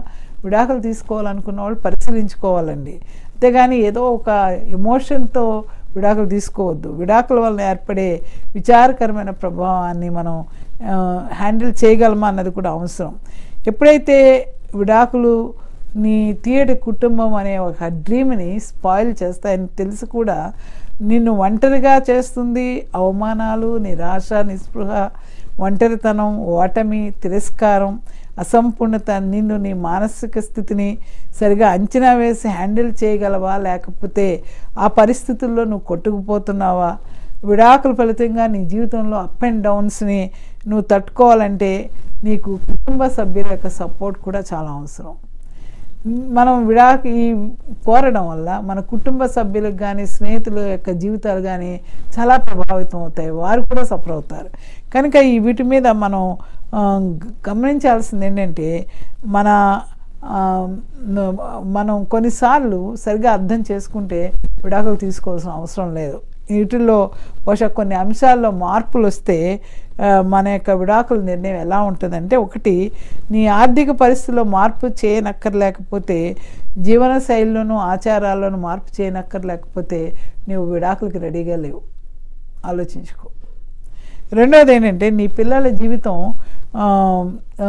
విడాకులు తీసుకోవాలనుకున్న వాళ్ళు పరిశీలించుకోవాలండి అంతేగాని ఏదో ఒక ఎమోషన్తో విడాకులు తీసుకోవద్దు విడాకుల వలన ఏర్పడే విచారకరమైన ప్రభావాన్ని మనం ఆ, హ్యాండిల్ చేయగలమా అన్నది కూడా అవసరం ఎప్పుడైతే విడాకులు నీ తీయటి కుటుంబం అనే ఒక డ్రీమ్ని స్పాయిల్ చేస్తాయని తెలిసి కూడా నిన్ను ఒంటరిగా చేస్తుంది అవమానాలు నిరాశ నిస్పృహ ఒంటరితనం ఓటమి తిరస్కారం అసంపూర్ణత నిన్ను నీ మానసిక స్థితిని సరిగా అంచనా వేసి హ్యాండిల్ చేయగలవా లేకపోతే ఆ పరిస్థితుల్లో నువ్వు కొట్టుకుపోతున్నావా విడాకుల ఫలితంగా నీ జీవితంలో అప్ అండ్ డౌన్స్ని నువ్వు తట్టుకోవాలంటే నీకు కుటుంబ సభ్యుల యొక్క సపోర్ట్ కూడా చాలా అవసరం మనం విడాకు ఈ కోరడం వల్ల మన కుటుంబ సభ్యులకు కానీ స్నేహితుల యొక్క జీవితాలు కానీ చాలా ప్రభావితం అవుతాయి వారు కూడా సఫర్ అవుతారు కనుక ఈ వీటి మీద మనం ఆ, గ- గమనించాల్సింది ఏంటంటే మన ఆ, న- మనం కొన్నిసార్లు సరిగా అర్థం చేసుకుంటే విడాకులు తీసుకోవాల్సిన అవసరం లేదు వీటిల్లో బహుశా కొన్ని అంశాల్లో మార్పులు వస్తే ఆ, మన యొక్క విడాకుల నిర్ణయం ఎలా ఉంటుందంటే ఒకటి నీ ఆర్థిక పరిస్థితుల్లో మార్పు చేయనక్కర్లేకపోతే జీవన శైలిలోనూ ఆచారాల్లోనూ మార్పు చేయనక్కర్లేకపోతే నీవు విడాకులకి రెడీగా లేవు ఆలోచించుకో రెండోది ఏంటంటే నీ పిల్లల జీవితం ఆ, ఆ,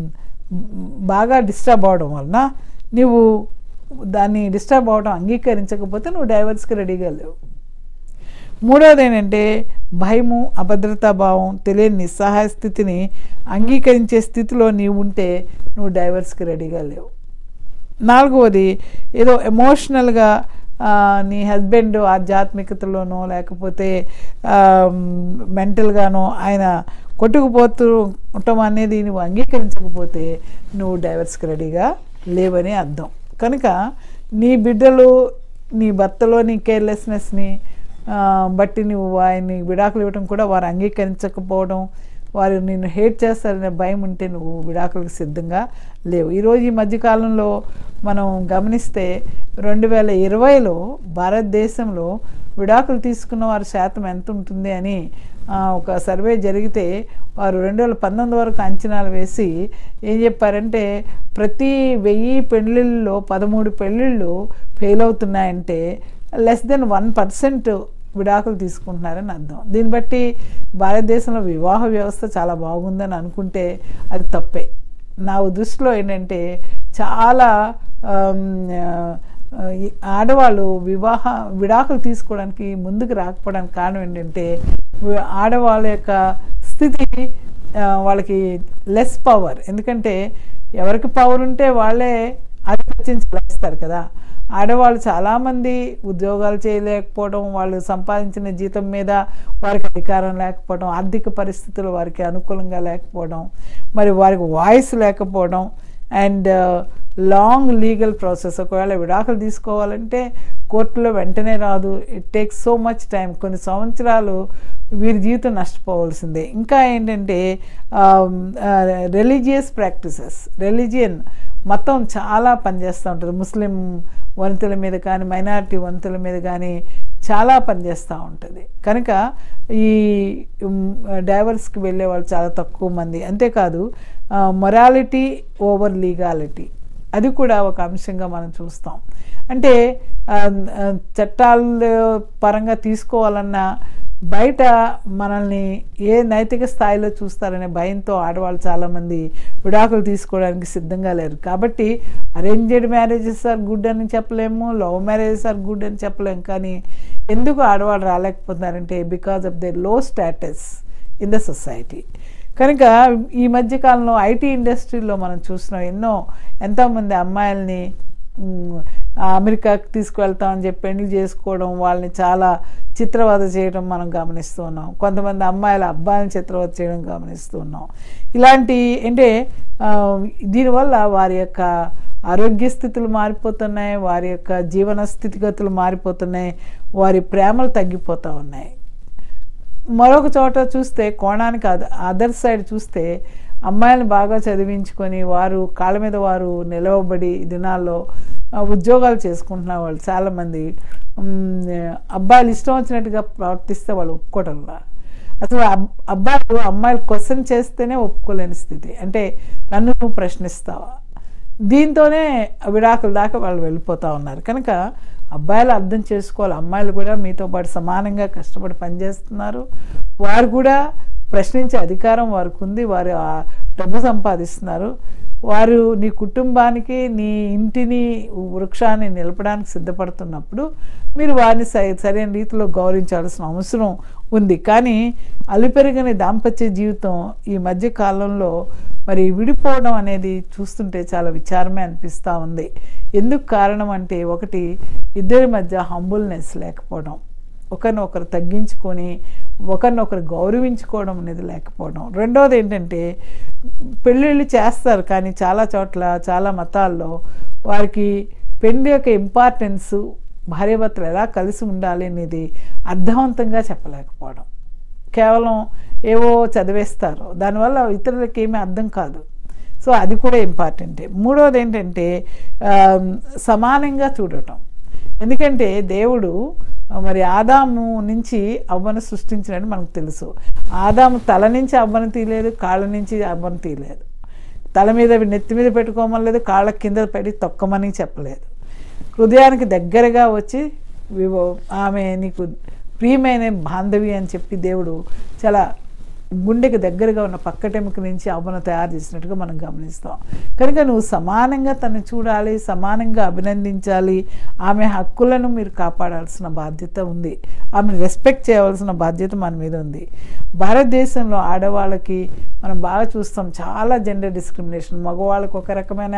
బాగా డిస్టర్బ్ అవడం వలన నువ్వు దాన్ని డిస్టర్బ్ అవడం అంగీకరించకపోతే నువ్వు డైవర్స్కి రెడీగా లేవు మూడవది ఏంటంటే భయము అభద్రతా భావం తెలియని నిస్సహాయ స్థితిని అంగీకరించే స్థితిలో నీవు ఉంటే నువ్వు డైవర్స్కి రెడీగా లేవు నాలుగవది ఏదో ఎమోషనల్గా ఆ, నీ హస్బెండ్ ఆధ్యాత్మికతలోనో లేకపోతే మెంటల్గానో ఆయన కొట్టుకుపోతూ ఉండటం అనేది నువ్వు అంగీకరించకపోతే నువ్వు డైవర్స్కి రెడీగా లేవని అర్థం కనుక నీ బిడ్డలు నీ భర్తలో నీ కేర్లెస్నెస్ని ఆ, బట్టి నువ్వు ఆయన్ని విడాకులు ఇవ్వడం కూడా వారు అంగీకరించకపోవడం వారు నిన్ను హేట్ చేస్తారనే భయం ఉంటే నువ్వు విడాకులకు సిద్ధంగా లేవు ఈరోజు ఈ మధ్యకాలంలో మనం గమనిస్తే రెండు వేల ఇరవైలో భారతదేశంలో విడాకులు తీసుకున్న వారి శాతం ఎంత ఉంటుంది అని ఆ, ఒక సర్వే జరిగితే వారు రెండు వేల పంతొమ్మిది వరకు అంచనాలు వేసి ఏం చెప్పారంటే ప్రతి వెయ్యి పెళ్ళిళ్ళలో పదమూడు పెళ్ళిళ్ళు ఫెయిల్ అవుతున్నాయంటే లెస్ దెన్ వన్ పర్సెంట్ విడాకులు తీసుకుంటున్నారని అర్థం దీన్ని బట్టి భారతదేశంలో వివాహ వ్యవస్థ చాలా బాగుందని అనుకుంటే అది తప్పే నా దృష్టిలో ఏంటంటే చాలా ఆమ్, ఆ, ఈ ఆడవాళ్ళు వివాహ విడాకులు తీసుకోవడానికి ముందుకు రాకపోవడానికి కారణం ఏంటంటే వి- ఆడవాళ్ళ యొక్క స్థితి ఆ, వాళ్ళకి లెస్ పవర్ ఎందుకంటే ఎవరికి పవర్ ఉంటే వాళ్ళే ఆధిపత్యం చెలాయిస్తారు కదా ఆడవాళ్ళు చాలామంది ఉద్యోగాలు చేయలేకపోవడం వాళ్ళు సంపాదించిన జీతం మీద వారికి అధికారం లేకపోవడం ఆర్థిక పరిస్థితులు వారికి అనుకూలంగా లేకపోవడం మరి వారికి వాయిస్ లేకపోవడం అండ్ లాంగ్ లీగల్ ప్రాసెస్ ఒకవేళ విడాకులు తీసుకోవాలంటే కోర్టులో వెంటనే రాదు it takes so much time కొన్ని సంవత్సరాలు వీరి జీవితం నష్టపోవాల్సిందే ఇంకా ఏంటంటే రిలీజియస్ ప్రాక్టీసెస్ రిలీజియన్ మొత్తం చాలా పనిచేస్తూ ఉంటుంది ముస్లిం వనితల మీద కానీ మైనారిటీ వనితల మీద కానీ చాలా పనిచేస్తూ ఉంటుంది కనుక ఈ డైవర్స్కి వెళ్ళే వాళ్ళు చాలా తక్కువ మంది అంతేకాదు మొరాలిటీ ఓవర్ లీగాలిటీ అది కూడా ఒక అంశంగా మనం చూస్తాం అంటే ఆ, ఆ, చట్టాల పరంగా తీసుకోవాలన్నా బయట మనల్ని ఏ నైతిక స్థాయిలో చూస్తారనే భయంతో ఆడవాళ్ళు చాలామంది విడాకులు తీసుకోవడానికి సిద్ధంగా లేరు కాబట్టి అరేంజ్డ్ మ్యారేజెస్ ఆర్ గుడ్ అని చెప్పలేము లవ్ మ్యారేజెస్ ఆర్ గుడ్ అని చెప్పలేము కానీ ఎందుకు ఆడవాళ్ళు రాలేకపోతున్నారంటే because of the low status in the society కనుక ఈ మధ్యకాలంలో ఐటీ ఇండస్ట్రీలో మనం చూస్తున్నాం ఎన్నో ఎంతోమంది అమ్మాయిల్ని మ్, అమెరికాకి తీసుకువెళ్తామని చెప్పి పెళ్లి చేసుకోవడం వాళ్ళని చాలా చిత్రవద చేయడం మనం గమనిస్తూ ఉన్నాం కొంతమంది అమ్మాయిల అబ్బాయిని చిత్రవద చేయడం గమనిస్తూ ఉన్నాం ఇలాంటి అంటే ఆ, దీనివల్ల వారి యొక్క ఆరోగ్య స్థితులు మారిపోతున్నాయి వారి యొక్క జీవన స్థితిగతులు మారిపోతున్నాయి వారి ప్రేమలు తగ్గిపోతూ ఉన్నాయి మరొక చోట చూస్తే కోణానికి అద అదర్ సైడ్ చూస్తే అమ్మాయిలను బాగా చదివించుకొని వారు కాళ్ళ మీద వారు నిలవబడి ఈ దినాల్లో ఆ, ఉద్యోగాలు చేసుకుంటున్న వాళ్ళు చాలామంది మ్, అబ్బాయిలు ఇష్టం వచ్చినట్టుగా ప్రవర్తిస్తే వాళ్ళు ఒప్పుకోవడంలా అసలు అబ్- అబ్బాయిలు అమ్మాయిలు క్వశ్చన్ చేస్తేనే ఒప్పుకోలేని స్థితి అంటే నన్ను నువ్వు ప్రశ్నిస్తావా దీంతోనే విడాకుల దాకా వాళ్ళు వెళ్ళిపోతూ ఉన్నారు కనుక అబ్బాయిలు అర్థం చేసుకోవాలి అమ్మాయిలు కూడా మీతో పాటు సమానంగా కష్టపడి పనిచేస్తున్నారు వారు కూడా ప్రశ్నించే అధికారం వారికి ఉంది వారు ఆ డబ్బు సంపాదిస్తున్నారు వారు నీ కుటుంబానికి నీ ఇంటిని వృక్షాన్ని నిలపడానికి సిద్ధపడుతున్నప్పుడు మీరు వారిని సరి సరైన రీతిలో గౌరవించాల్సిన అవసరం ఉంది కానీ అలిపెరగని దాంపత్య జీవితం ఈ మధ్య కాలంలో మరి విడిపోవడం అనేది చూస్తుంటే చాలా విచారమే అనిపిస్తూ ఉంది ఎందుకు కారణం అంటే ఒకటి ఇద్దరి మధ్య హంబుల్నెస్ లేకపోవడం ఒకరినొకరు తగ్గించుకొని ఒకరినొకరు గౌరవించుకోవడం అనేది లేకపోవడం రెండవది ఏంటంటే పెళ్ళిళ్ళు చేస్తారు కానీ చాలా చోట్ల చాలా మతాల్లో వారికి పెళ్లి యొక్క ఇంపార్టెన్స్ భార్యాభర్తలు ఎలా కలిసి ఉండాలి అనేది అర్థవంతంగా చెప్పలేకపోవడం కేవలం ఏవో చదివేస్తారు దానివల్ల ఇతరులకి ఏమీ అర్థం కాదు సో అది కూడా ఇంపార్టెంటే మూడవది ఏంటంటే సమానంగా చూడటం ఎందుకంటే దేవుడు మరి ఆదాము నుంచి అవ్వను సృష్టించినట్టు మనకు తెలుసు ఆదాము తల నుంచి అవ్వను తీయలేదు కాళ్ళ నుంచి అవ్వను తీయలేదు తల మీద నెత్తి మీద పెట్టుకోమలేదు కాళ్ళ కింద పెట్టి తొక్కమని చెప్పలేదు హృదయానికి దగ్గరగా వచ్చి వివో ఆమె నీకు ప్రియమైన బాంధవి అని చెప్పి దేవుడు చాలా గుండెకి దగ్గరగా ఉన్న పక్కటెముక నుంచి అవ్వను తయారు చేసినట్టుగా మనం గమనిస్తాం కనుక నువ్వు సమానంగా తను చూడాలి సమానంగా అభినందించాలి ఆమె హక్కులను మీరు కాపాడాల్సిన బాధ్యత ఉంది ఆమెను రెస్పెక్ట్ చేయవలసిన బాధ్యత మన మీద ఉంది భారతదేశంలో ఆడవాళ్ళకి మనం బాగా చూస్తాం చాలా జెండర్ డిస్క్రిమినేషన్ మగవాళ్ళకు ఒక రకమైన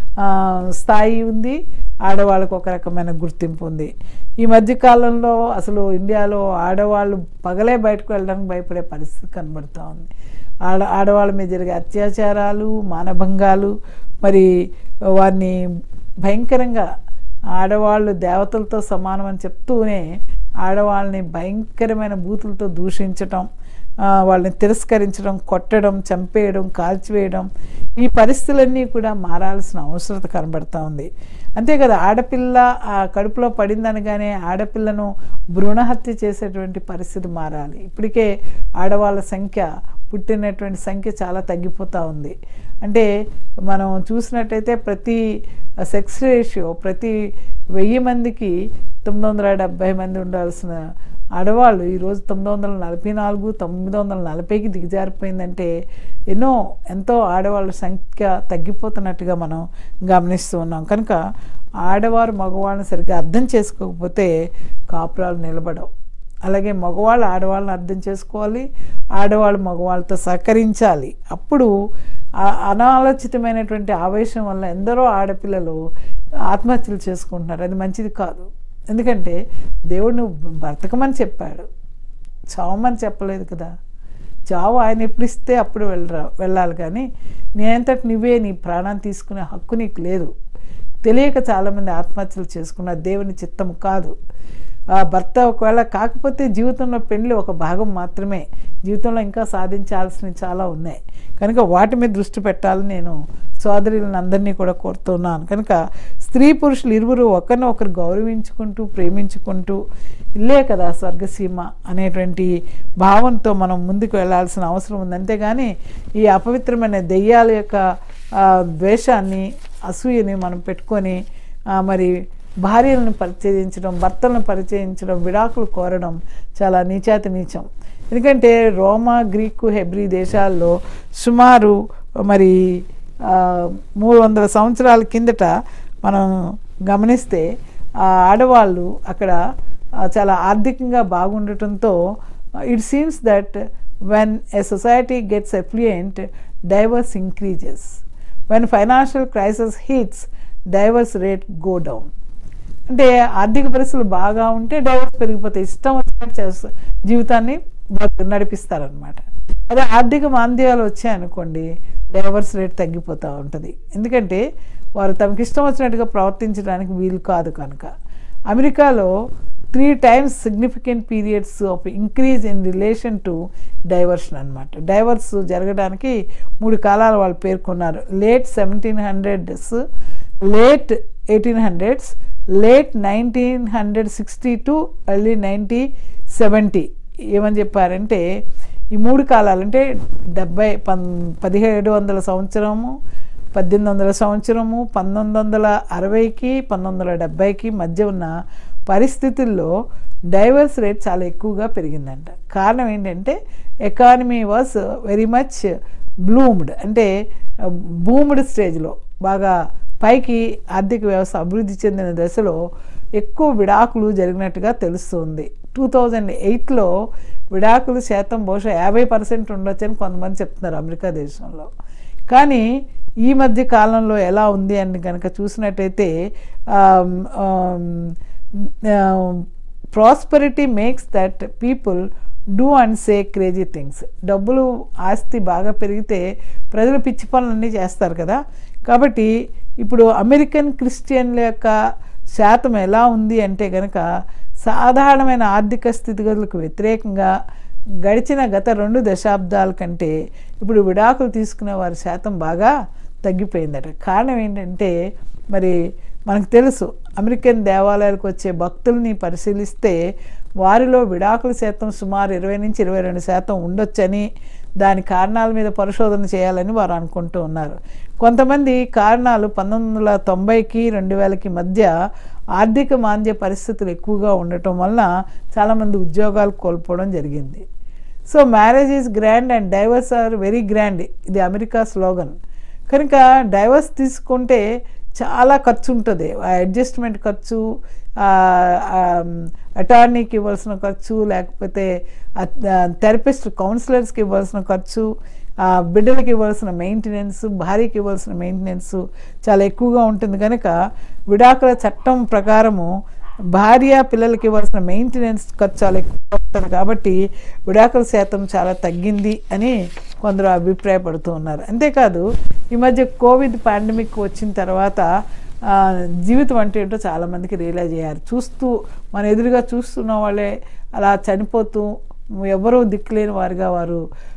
స్థాయి ఉంది ఆడవాళ్ళకు ఒక రకమైన గుర్తింపు ఉంది ఈ మధ్యకాలంలో అసలు ఇండియాలో ఆడవాళ్ళు పగలే బయటకు వెళ్ళడానికి భయపడే పరిస్థితి కనబడుతూ ఉంది ఆడ ఆడవాళ్ళ మీద జరిగే అత్యాచారాలు మానభంగాలు మరి వారిని భయంకరంగా ఆడవాళ్ళు దేవతలతో సమానం అని చెప్తూనే ఆడవాళ్ళని భయంకరమైన బూతులతో దూషించటం వాళ్ళని తిరస్కరించడం కొట్టడం చంపేయడం కాల్చివేయడం ఈ పరిస్థితులన్నీ కూడా మారాల్సిన అవసరత కనబడుతూ ఉంది అంతే కదా ఆడపిల్ల ఆ కడుపులో పడిందనగానే ఆడపిల్లను భ్రూణహత్య చేసేటువంటి పరిస్థితి మారాలి ఇప్పటికే ఆడవాళ్ళ సంఖ్య పుట్టినటువంటి సంఖ్య చాలా తగ్గిపోతూ ఉంది అంటే మనం చూసినట్టయితే ప్రతి సెక్స్ రేషియో ప్రతి వెయ్యి మందికి తొమ్మిది వందల డెబ్భై మంది ఉండాల్సిన ఆడవాళ్ళు ఈరోజు తొమ్మిది వందల నలభై నాలుగు తొమ్మిది వందల నలభైకి దిగజారిపోయిందంటే ఎన్నో ఎంతో ఆడవాళ్ళ సంఖ్య తగ్గిపోతున్నట్టుగా మనం గమనిస్తూ ఉన్నాం కనుక ఆడవారు మగవాళ్ళని సరిగ్గా అర్థం చేసుకోకపోతే కాపురాలు నిలబడవు అలాగే మగవాళ్ళు ఆడవాళ్ళని అర్థం చేసుకోవాలి ఆడవాళ్ళు మగవాళ్ళతో సహకరించాలి అప్పుడు అనాలోచితమైనటువంటి ఆవేశం వల్ల ఎందరో ఆడపిల్లలు ఆత్మహత్యలు చేసుకుంటున్నారు అది మంచిది కాదు ఎందుకంటే దేవుడు నువ్వు బ్రతకమని చెప్పాడు చావమని చెప్పలేదు కదా చావు ఆయన ఎప్పుడు ఇస్తే అప్పుడు వెళ్ళరా వెళ్ళాలి కానీ నీ అంతటి నువ్వే నీ ప్రాణాన్ని తీసుకునే హక్కు నీకు లేదు తెలియక చాలామంది ఆత్మహత్యలు చేసుకున్న దేవుని చిత్తం కాదు ఆ భర్త ఒకవేళ కాకపోతే జీవితంలో పెళ్ళి ఒక భాగం మాత్రమే జీవితంలో ఇంకా సాధించాల్సినవి చాలా ఉన్నాయి కనుక వాటి మీద దృష్టి పెట్టాలని నేను సోదరులను అందరినీ కూడా కోరుతున్నాను కనుక స్త్రీ పురుషులు ఇరువురు ఒకరిని ఒకరు గౌరవించుకుంటూ ప్రేమించుకుంటూ ఇల్లే కదా స్వర్గసీమ అనేటువంటి భావంతో మనం ముందుకు వెళ్ళాల్సిన అవసరం ఉంది అంతేగాని ఈ అపవిత్రమైన దెయ్యాల యొక్క ద్వేషాన్ని అసూయని మనం పెట్టుకొని మరి భార్యలను పరిచయించడం భర్తలను పరిచయించడం విడాకులు కోరడం చాలా నీచాతి నీచం ఎందుకంటే రోమా గ్రీకు హెబ్రీ దేశాల్లో సుమారు మరి మూడు వందల సంవత్సరాల కిందట మనం గమనిస్తే ఆ ఆడవాళ్ళు అక్కడ చాలా ఆర్థికంగా బాగుండటంతో it seems that when a society gets affluent divorce increases when financial crisis hits divorce rate go down అంటే ఆర్థిక పరిస్థితులు బాగా ఉంటే డైవర్స్ పెరిగిపోతాయి ఇష్టం వచ్చినట్టు చేస్తా జీవితాన్ని నడిపిస్తారనమాట అదే ఆర్థిక మాంద్యాలు వచ్చాయనుకోండి డైవర్స్ రేట్ తగ్గిపోతూ ఉంటుంది ఎందుకంటే వారు తమకి ఇష్టం వచ్చినట్టుగా ప్రవర్తించడానికి వీలు కాదు కనుక అమెరికాలో three times significant periods of increase in relation to diversion అనమాట డైవర్స్ జరగడానికి మూడు కాలాలు వాళ్ళు పేర్కొన్నారు late seventeen hundreds late eighteen hundreds late nineteen hundred sixty to early ninety seventy ఏమని చెప్పారంటే ఈ మూడు కాలాలు అంటే డెబ్బై పన్ పదిహేడు వందల సంవత్సరము పద్దెనిమిది వందల సంవత్సరము పంతొమ్మిది వందల అరవైకి పంతొమ్మిది వందల డెబ్భైకి మధ్య ఉన్న పరిస్థితుల్లో డైవర్స్ రేట్ చాలా ఎక్కువగా పెరిగిందంట కారణం ఏంటంటే economy was very much bloomed అంటే బూమ్డ్ స్టేజ్లో బాగా పైకి ఆర్థిక వ్యవస్థ అభివృద్ధి చెందిన దశలో ఎక్కువ విడాకులు జరిగినట్టుగా తెలుస్తుంది టూ థౌజండ్ ఎయిట్లో విడాకుల శాతం బహుశా యాభై పర్సెంట్ ఉండొచ్చని కొంతమంది చెప్తున్నారు అమెరికా దేశంలో కానీ ఈ మధ్య కాలంలో ఎలా ఉంది అని కనుక చూసినట్టయితే prosperity makes that people do and say crazy things డబ్బులు ఆస్తి బాగా పెరిగితే ప్రజలు పిచ్చి పనులన్నీ చేస్తారు కదా కాబట్టి ఇప్పుడు అమెరికన్ క్రిస్టియన్ల యొక్క శాతం ఎలా ఉంది అంటే కనుక సాధారణమైన ఆర్థిక స్థితిగతులకు వ్యతిరేకంగా గడిచిన గత రెండు దశాబ్దాల కంటే ఇప్పుడు విడాకులు తీసుకునే వారి శాతం బాగా తగ్గిపోయిందట కారణం ఏంటంటే మరి మనకు తెలుసు అమెరికన్ దేవాలయాలకు వచ్చే భక్తుల్ని పరిశీలిస్తే వారిలో విడాకుల శాతం సుమారు ఇరవై నుంచి ఇరవై రెండు శాతం ఉండొచ్చని దాని కారణాల మీద పరిశోధన చేయాలని వారు అనుకుంటూ ఉన్నారు కొంతమంది కారణాలు పంతొమ్మిది వందల తొంభైకి రెండు వేలకి మధ్య ఆర్థిక మాంద్య పరిస్థితులు ఎక్కువగా ఉండటం వలన చాలామంది ఉద్యోగాలు కోల్పోవడం జరిగింది so marriage is grand and divorce are very grand ఇది అమెరికా స్లోగన్ కనుక డైవర్స్ తీసుకుంటే చాలా ఖర్చు ఉంటుంది ఆ అడ్జస్ట్మెంట్ ఖర్చు అటార్నీకి ఇవ్వాల్సిన ఖర్చు లేకపోతే థెరపిస్ట్ కౌన్సిలర్స్కి ఇవ్వాల్సిన ఖర్చు బిడ్డలకి ఇవ్వాల్సిన మెయింటెనెన్స్ భార్యకి ఇవ్వాల్సిన మెయింటెనెన్స్ చాలా ఎక్కువగా ఉంటుంది కనుక విడాకుల చట్టం ప్రకారము భార్య పిల్లలకి ఇవ్వాల్సిన మెయింటెనెన్స్ ఖర్చు చాలా ఎక్కువ ఉంటుంది కాబట్టి విడాకుల శాతం చాలా తగ్గింది అని కొందరు అభిప్రాయపడుతూ ఉన్నారు అంతేకాదు ఈ మధ్య కోవిడ్ పాండమిక్ వచ్చిన తర్వాత జీవితం అంటే ఏంటో చాలామందికి రియలైజ్ అయ్యారు చూస్తూ మన ఎదురుగా చూస్తున్న వాళ్ళే అలా చనిపోతూ ఎవరూ దిక్కులేని వారుగా వారు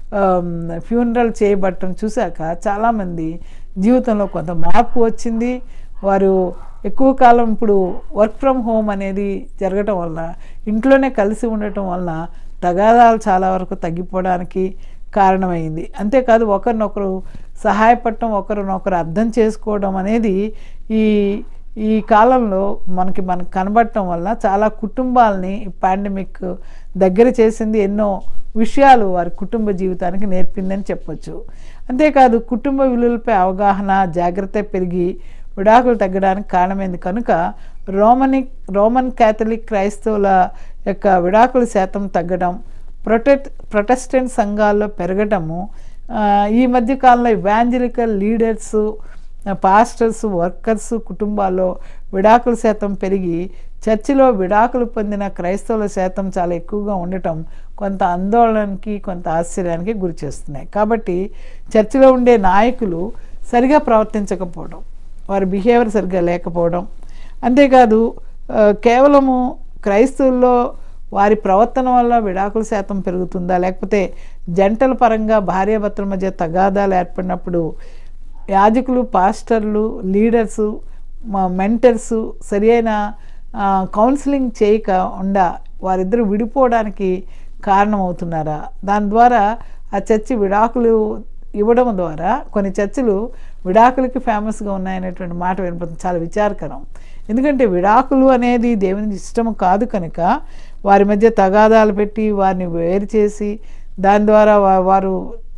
ఫ్యూనరల్ చేయబట్టం చూశాక చాలామంది జీవితంలో కొంత మార్పు వచ్చింది వారు ఎక్కువ కాలం ఇప్పుడు వర్క్ ఫ్రమ్ హోమ్ అనేది జరగటం వల్ల ఇంట్లోనే కలిసి ఉండటం వలన తగాదాలు చాలా వరకు తగ్గిపోవడానికి కారణమైంది అంతేకాదు ఒకరినొకరు సహాయపడటం ఒకరినొకరు అర్థం చేసుకోవడం అనేది ఈ ఈ కాలంలో మనకి మనకు కనబడటం వల్ల చాలా కుటుంబాలని పాండమిక్ దగ్గర చేసింది ఎన్నో విషయాలు వారి కుటుంబ జీవితానికి నేర్పిందని చెప్పొచ్చు అంతేకాదు కుటుంబ విలువలపై అవగాహన జాగ్రత్త పెరిగి విడాకులు తగ్గడానికి కారణమైంది కనుక రోమనిక్ రోమన్ క్యాథలిక్ క్రైస్తవుల యొక్క విడాకుల శాతం తగ్గడం ప్రొటెక్ట్ ప్రొటెస్టెంట్ సంఘాల్లో పెరగటము ఈ మధ్యకాలంలో ఇవాంజలికల్ లీడర్స్ పాస్టర్స్ వర్కర్స్ కుటుంబాల్లో విడాకుల శాతం పెరిగి చర్చిలో విడాకులు పొందిన క్రైస్తవుల శాతం చాలా ఎక్కువగా ఉండటం కొంత ఆందోళనకి కొంత ఆశ్చర్యానికి గురి చేస్తున్నాయి కాబట్టి చర్చిలో ఉండే నాయకులు సరిగా ప్రవర్తించకపోవడం వారి బిహేవియర్ సరిగ్గా లేకపోవడం అంతేకాదు కేవలము క్రైస్తవుల్లో వారి ప్రవర్తన వల్ల విడాకుల శాతం పెరుగుతుందా లేకపోతే జంటల పరంగా భార్యాభర్తల మధ్య తగాదాలు ఏర్పడినప్పుడు యాజకులు పాస్టర్లు లీడర్సు మెంటర్సు సరి అయిన కౌన్సిలింగ్ చేయక ఉండ వారిద్దరు విడిపోవడానికి కారణమవుతున్నారా దాని ద్వారా ఆ చర్చి విడాకులు ఇవ్వడం ద్వారా కొన్ని చర్చిలు విడాకులకి ఫేమస్గా ఉన్నాయనేటువంటి మాట వినపడుతుంది చాలా విచారకరం ఎందుకంటే విడాకులు అనేది దేవునికి ఇష్టం కాదు కనుక వారి మధ్య తగాదాలు పెట్టి వారిని వేరు చేసి దాని ద్వారా వారు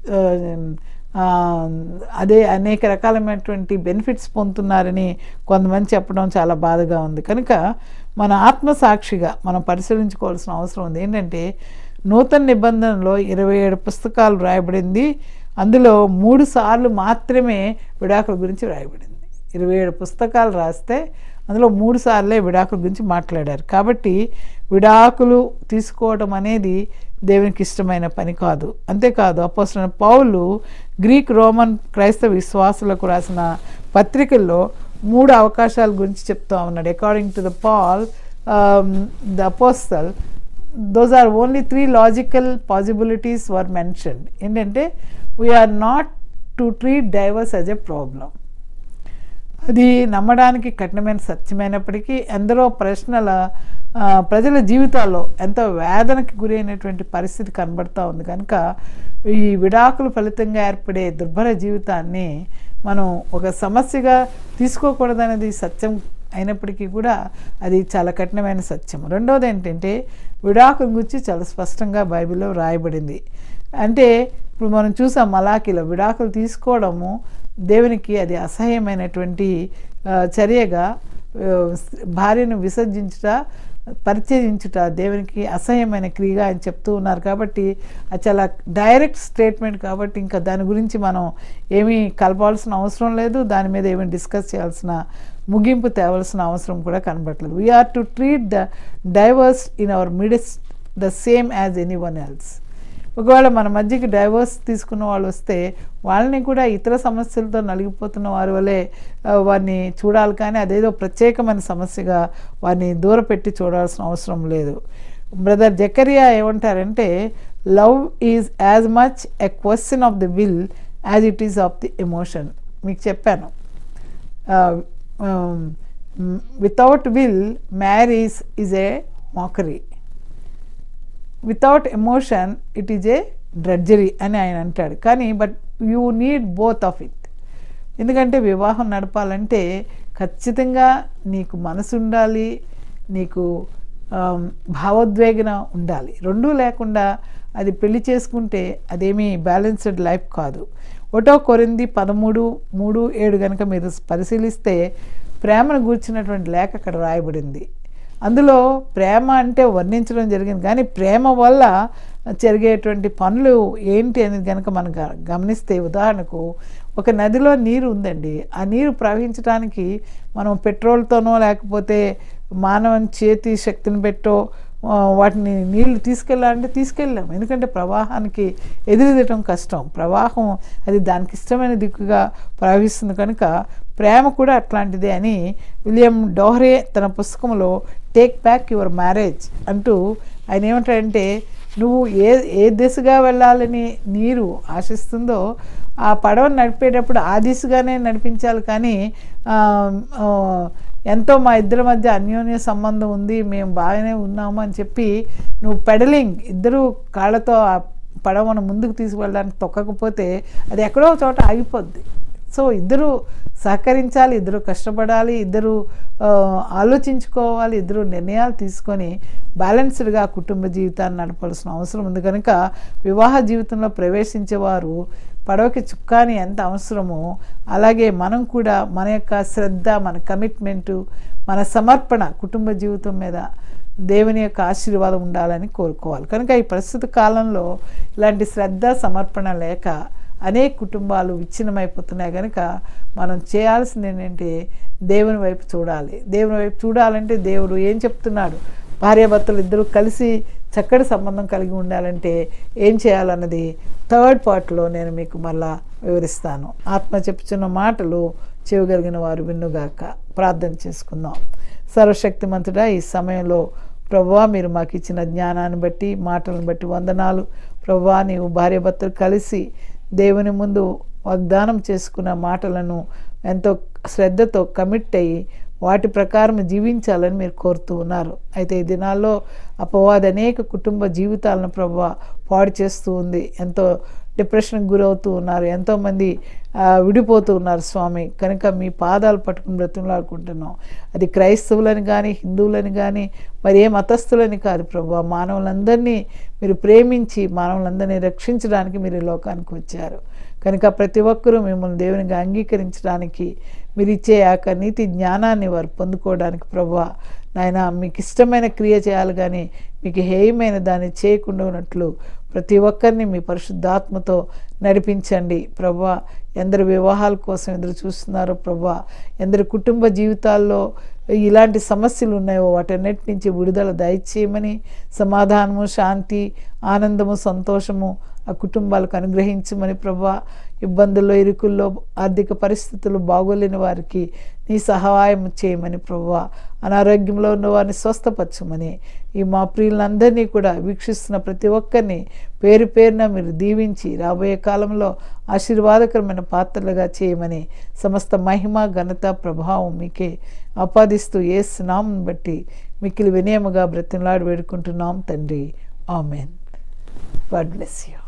అదే అనేక రకాలైనటువంటి బెనిఫిట్స్ పొందుతున్నారని కొంతమంది చెప్పడం చాలా బాధగా ఉంది కనుక మన ఆత్మసాక్షిగా మనం పరిశీలించుకోవాల్సిన అవసరం ఉంది ఏంటంటే నూతన నిబంధనలో ఇరవై ఏడు పుస్తకాలు రాయబడింది అందులో మూడు సార్లు మాత్రమే విడాకుల గురించి రాయబడింది ఇరవై ఏడు పుస్తకాలు రాస్తే అందులో మూడు సార్లే విడాకుల గురించి మాట్లాడారు కాబట్టి విడాకులు తీసుకోవడం అనేది దేవునికి ఇష్టమైన పని కాదు అంతేకాదు అపోసిన పౌలు గ్రీక్ రోమన్ క్రైస్తవ విశ్వాసులకు రాసిన పత్రికల్లో మూడు అవకాశాల గురించి చెప్తా ఉన్నాడు according to the Paul the apostle those are only three logical possibilities were mentioned ఏంటంటే we are not to treat divorce as a problem అది నమ్మడానికి కఠినమైన సత్యమైనప్పటికీ ఎందరో ప్రశ్నల ఆ, ప్రజల జీవితాల్లో ఎంతో వేదనకి గురైనటువంటి పరిస్థితి కనబడతా ఉంది కనుక ఈ విడాకుల ఫలితంగా ఏర్పడే దుర్భర జీవితాన్ని మనం ఒక సమస్యగా తీసుకోకూడదనేది సత్యం అయినప్పటికీ కూడా అది చాలా కఠినమైన సత్యం రెండవది ఏంటంటే విడాకుల గురించి చాలా స్పష్టంగా బైబిల్లో రాయబడింది అంటే ఇప్పుడు మనం చూసాం మలాఖీలో విడాకులు తీసుకోవడము దేవునికి అది అసహ్యమైనటువంటి ఆ, చర్యగా ఆ, భార్యను విసర్జించుట పరిచయించుట దేవునికి అసహ్యమైన క్రియగా ఆయన చెప్తూ ఉన్నారు కాబట్టి అది చాలా డైరెక్ట్ స్టేట్మెంట్ కాబట్టి ఇంకా దాని గురించి మనం ఏమీ కలపాల్సిన అవసరం లేదు దాని మీద ఏమీ డిస్కస్ చేయాల్సిన ముగింపు తేవాల్సిన అవసరం కూడా కనబడట్లేదు we are to treat the divorce in our midst the same as anyone else ఒకవేళ మన మధ్యకి డైవర్స్ తీసుకున్న వాళ్ళు వస్తే వాళ్ళని కూడా ఇతర సమస్యలతో నలిగిపోతున్న వారి వలె ఆ, వారిని చూడాలి కానీ అదేదో ప్రత్యేకమైన సమస్యగా వారిని దూరపెట్టి చూడాల్సిన అవసరం లేదు బ్రదర్ జకరియా ఏమంటారంటే love is as much a question of the will as it is of the emotion మీకు చెప్పాను without will marriage is a mockery without emotion it is a drudgery అని ఆయన అంటాడు కానీ but you need both of it ఎందుకంటే వివాహం నడపాలంటే ఖచ్చితంగా నీకు మనసు ఉండాలి నీకు ఆమ్, భావోద్వేగన ఉండాలి రెండూ లేకుండా అది పెళ్లి చేసుకుంటే అదేమీ బ్యాలెన్స్డ్ లైఫ్ కాదు ఒకటో కొరింది పదమూడు మూడు ఏడు కనుక మీరు పరిశీలిస్తే ప్రేమను గూర్చినటువంటి లేఖ అక్కడ రాయబడింది అందులో ప్రేమ అంటే వర్ణించడం జరిగింది కానీ ప్రేమ వల్ల జరిగేటువంటి పనులు ఏంటి అనేది కనుక మనం గ- గమనిస్తే ఉదాహరణకు ఒక నదిలో నీరు ఉందండి ఆ నీరు ప్రవహించడానికి మనం పెట్రోల్తోనో లేకపోతే మానవుని చేతి శక్తిని పెట్టో ఆ, వాటిని నీళ్లు తీసుకెళ్ళాలంటే తీసుకెళ్ళాం ఎందుకంటే ప్రవాహానికి ఎదురెదటం కష్టం ప్రవాహం అది దానికి ఇష్టమైన దిక్కుగా ప్రవహిస్తుంది కనుక ప్రేమ కూడా అట్లాంటిదే అని విలియం డోహరే తన పుస్తకంలో టేక్ బ్యాక్ యువర్ మ్యారేజ్ అంటూ ఆయన ఏమంటాడంటే నువ్వు ఏ ఏ దిశగా వెళ్ళాలని నీరు ఆశిస్తుందో ఆ పడవను నడిపేటప్పుడు ఆ దిశగానే నడిపించాలి కానీ ఆ, ఆ, ఎంతో మా ఇద్దరి మధ్య అన్యోన్య సంబంధం ఉంది మేము బాగానే ఉన్నాము అని చెప్పి నువ్వు పెడలింగ్ ఇద్దరు కాళ్ళతో ఆ పడవను ముందుకు తీసుకువెళ్ళడానికి తొక్కకపోతే అది ఎక్కడో ఒక చోట ఆగిపోద్ది సో ఇద్దరు సహకరించాలి ఇద్దరు కష్టపడాలి ఇద్దరు ఆ, ఆలోచించుకోవాలి ఇద్దరు నిర్ణయాలు తీసుకొని బ్యాలెన్స్డ్గా కుటుంబ జీవితాన్ని నడపాల్సిన అవసరం ఉంది కనుక వివాహ జీవితంలో ప్రవేశించేవారు పడవకి చుక్కాని ఎంత అవసరమో అలాగే మనం కూడా మన యొక్క శ్రద్ధ మన కమిట్మెంటు మన సమర్పణ కుటుంబ జీవితం మీద దేవుని యొక్క ఆశీర్వాదం ఉండాలని కోరుకోవాలి కనుక ఈ ప్రస్తుత కాలంలో ఇలాంటి శ్రద్ధ సమర్పణ లేక అనేక కుటుంబాలు విచ్ఛిన్నమైపోతున్నాయి కనుక మనం చేయాల్సింది ఏంటంటే దేవుని వైపు చూడాలి దేవుని వైపు చూడాలంటే దేవుడు ఏం చెప్తున్నాడు భార్యాభర్తలు ఇద్దరు కలిసి చక్కటి సంబంధం కలిగి ఉండాలంటే ఏం చేయాలన్నది థర్డ్ పార్ట్లో నేను మీకు మళ్ళా వివరిస్తాను ఆత్మ చెప్పుచున్న మాటలు చెవిగలిగిన వారు విన్నుగాక ప్రార్థన చేసుకుందాం సర్వశక్తిమంతుడా ఈ సమయంలో ప్రభువా మీరు మాకు ఇచ్చిన జ్ఞానాన్ని బట్టి మాటలను బట్టి వందనాలు ప్రభువా నీవు భార్యాభర్తలు కలిసి దేవుని ముందు వాగ్దానం చేసుకున్న మాటలను ఎంతో శ్రద్ధతో కమిట్ అయ్యి వాటి ప్రకారం జీవించాలని మీరు కోరుతూ ఉన్నారు అయితే ఈ దినాల్లో అపవాది అనేక కుటుంబ జీవితాలను ప్రభు పాడు చేస్తూ ఉంది ఎంతో డిప్రెషన్కి గురవుతూ ఉన్నారు ఎంతోమంది ఆ, విడిపోతూ ఉన్నారు స్వామి కనుక మీ పాదాలు పట్టుకుని బ్రతిమలాడుకుంటున్నాం అది క్రైస్తవులని కానీ హిందువులని కానీ మరి ఏ మతస్థులని కాదు ప్రభు మానవులందరినీ మీరు ప్రేమించి మానవులందరినీ రక్షించడానికి మీరు ఈ లోకానికి వచ్చారు కనుక ప్రతి ఒక్కరూ మిమ్మల్ని దేవునిగా అంగీకరించడానికి మీరు ఇచ్చే ఆ యొక్క నీతి జ్ఞానాన్ని వారు పొందుకోవడానికి ప్రభు నాయన మీకు ఇష్టమైన క్రియ చేయాలి కానీ మీకు హేయమైన దాన్ని చేయకుండా ఉన్నట్లు ప్రతి ఒక్కరిని మీ పరిశుద్ధాత్మతో నడిపించండి ప్రభా ఎందరు వివాహాల కోసం ఎదురు చూస్తున్నారో ప్రభా ఎందరి కుటుంబ జీవితాల్లో ఇలాంటి సమస్యలు ఉన్నాయో వాటన్నిటి నుంచి విడుదల దయచేయమని సమాధానము శాంతి ఆనందము సంతోషము ఆ కుటుంబాలకు అనుగ్రహించమని ప్రభా ఇబ్బందుల్లో ఇరుకుల్లో ఆర్థిక పరిస్థితులు బాగోలేని వారికి నీ సహాయం చేయమని ప్రభా అనారోగ్యంలో ఉన్న వారిని స్వస్థపరచమని ఈ మా ప్రియులందరినీ కూడా వీక్షిస్తున్న ప్రతి ఒక్కరిని పేరు పేరున మీరు దీవించి రాబోయే కాలంలో ఆశీర్వాదకరమైన పాత్రలుగా చేయమని సమస్త మహిమ ఘనత ప్రభావం మీకే ఆపాదిస్తూ ఏ స్నామం బట్టి మిక్కిలి వినయముగా బ్రతిమలాడి వేడుకుంటున్నాం తండ్రి ఆమెన్ గాడ్ బ్లెస్ యూ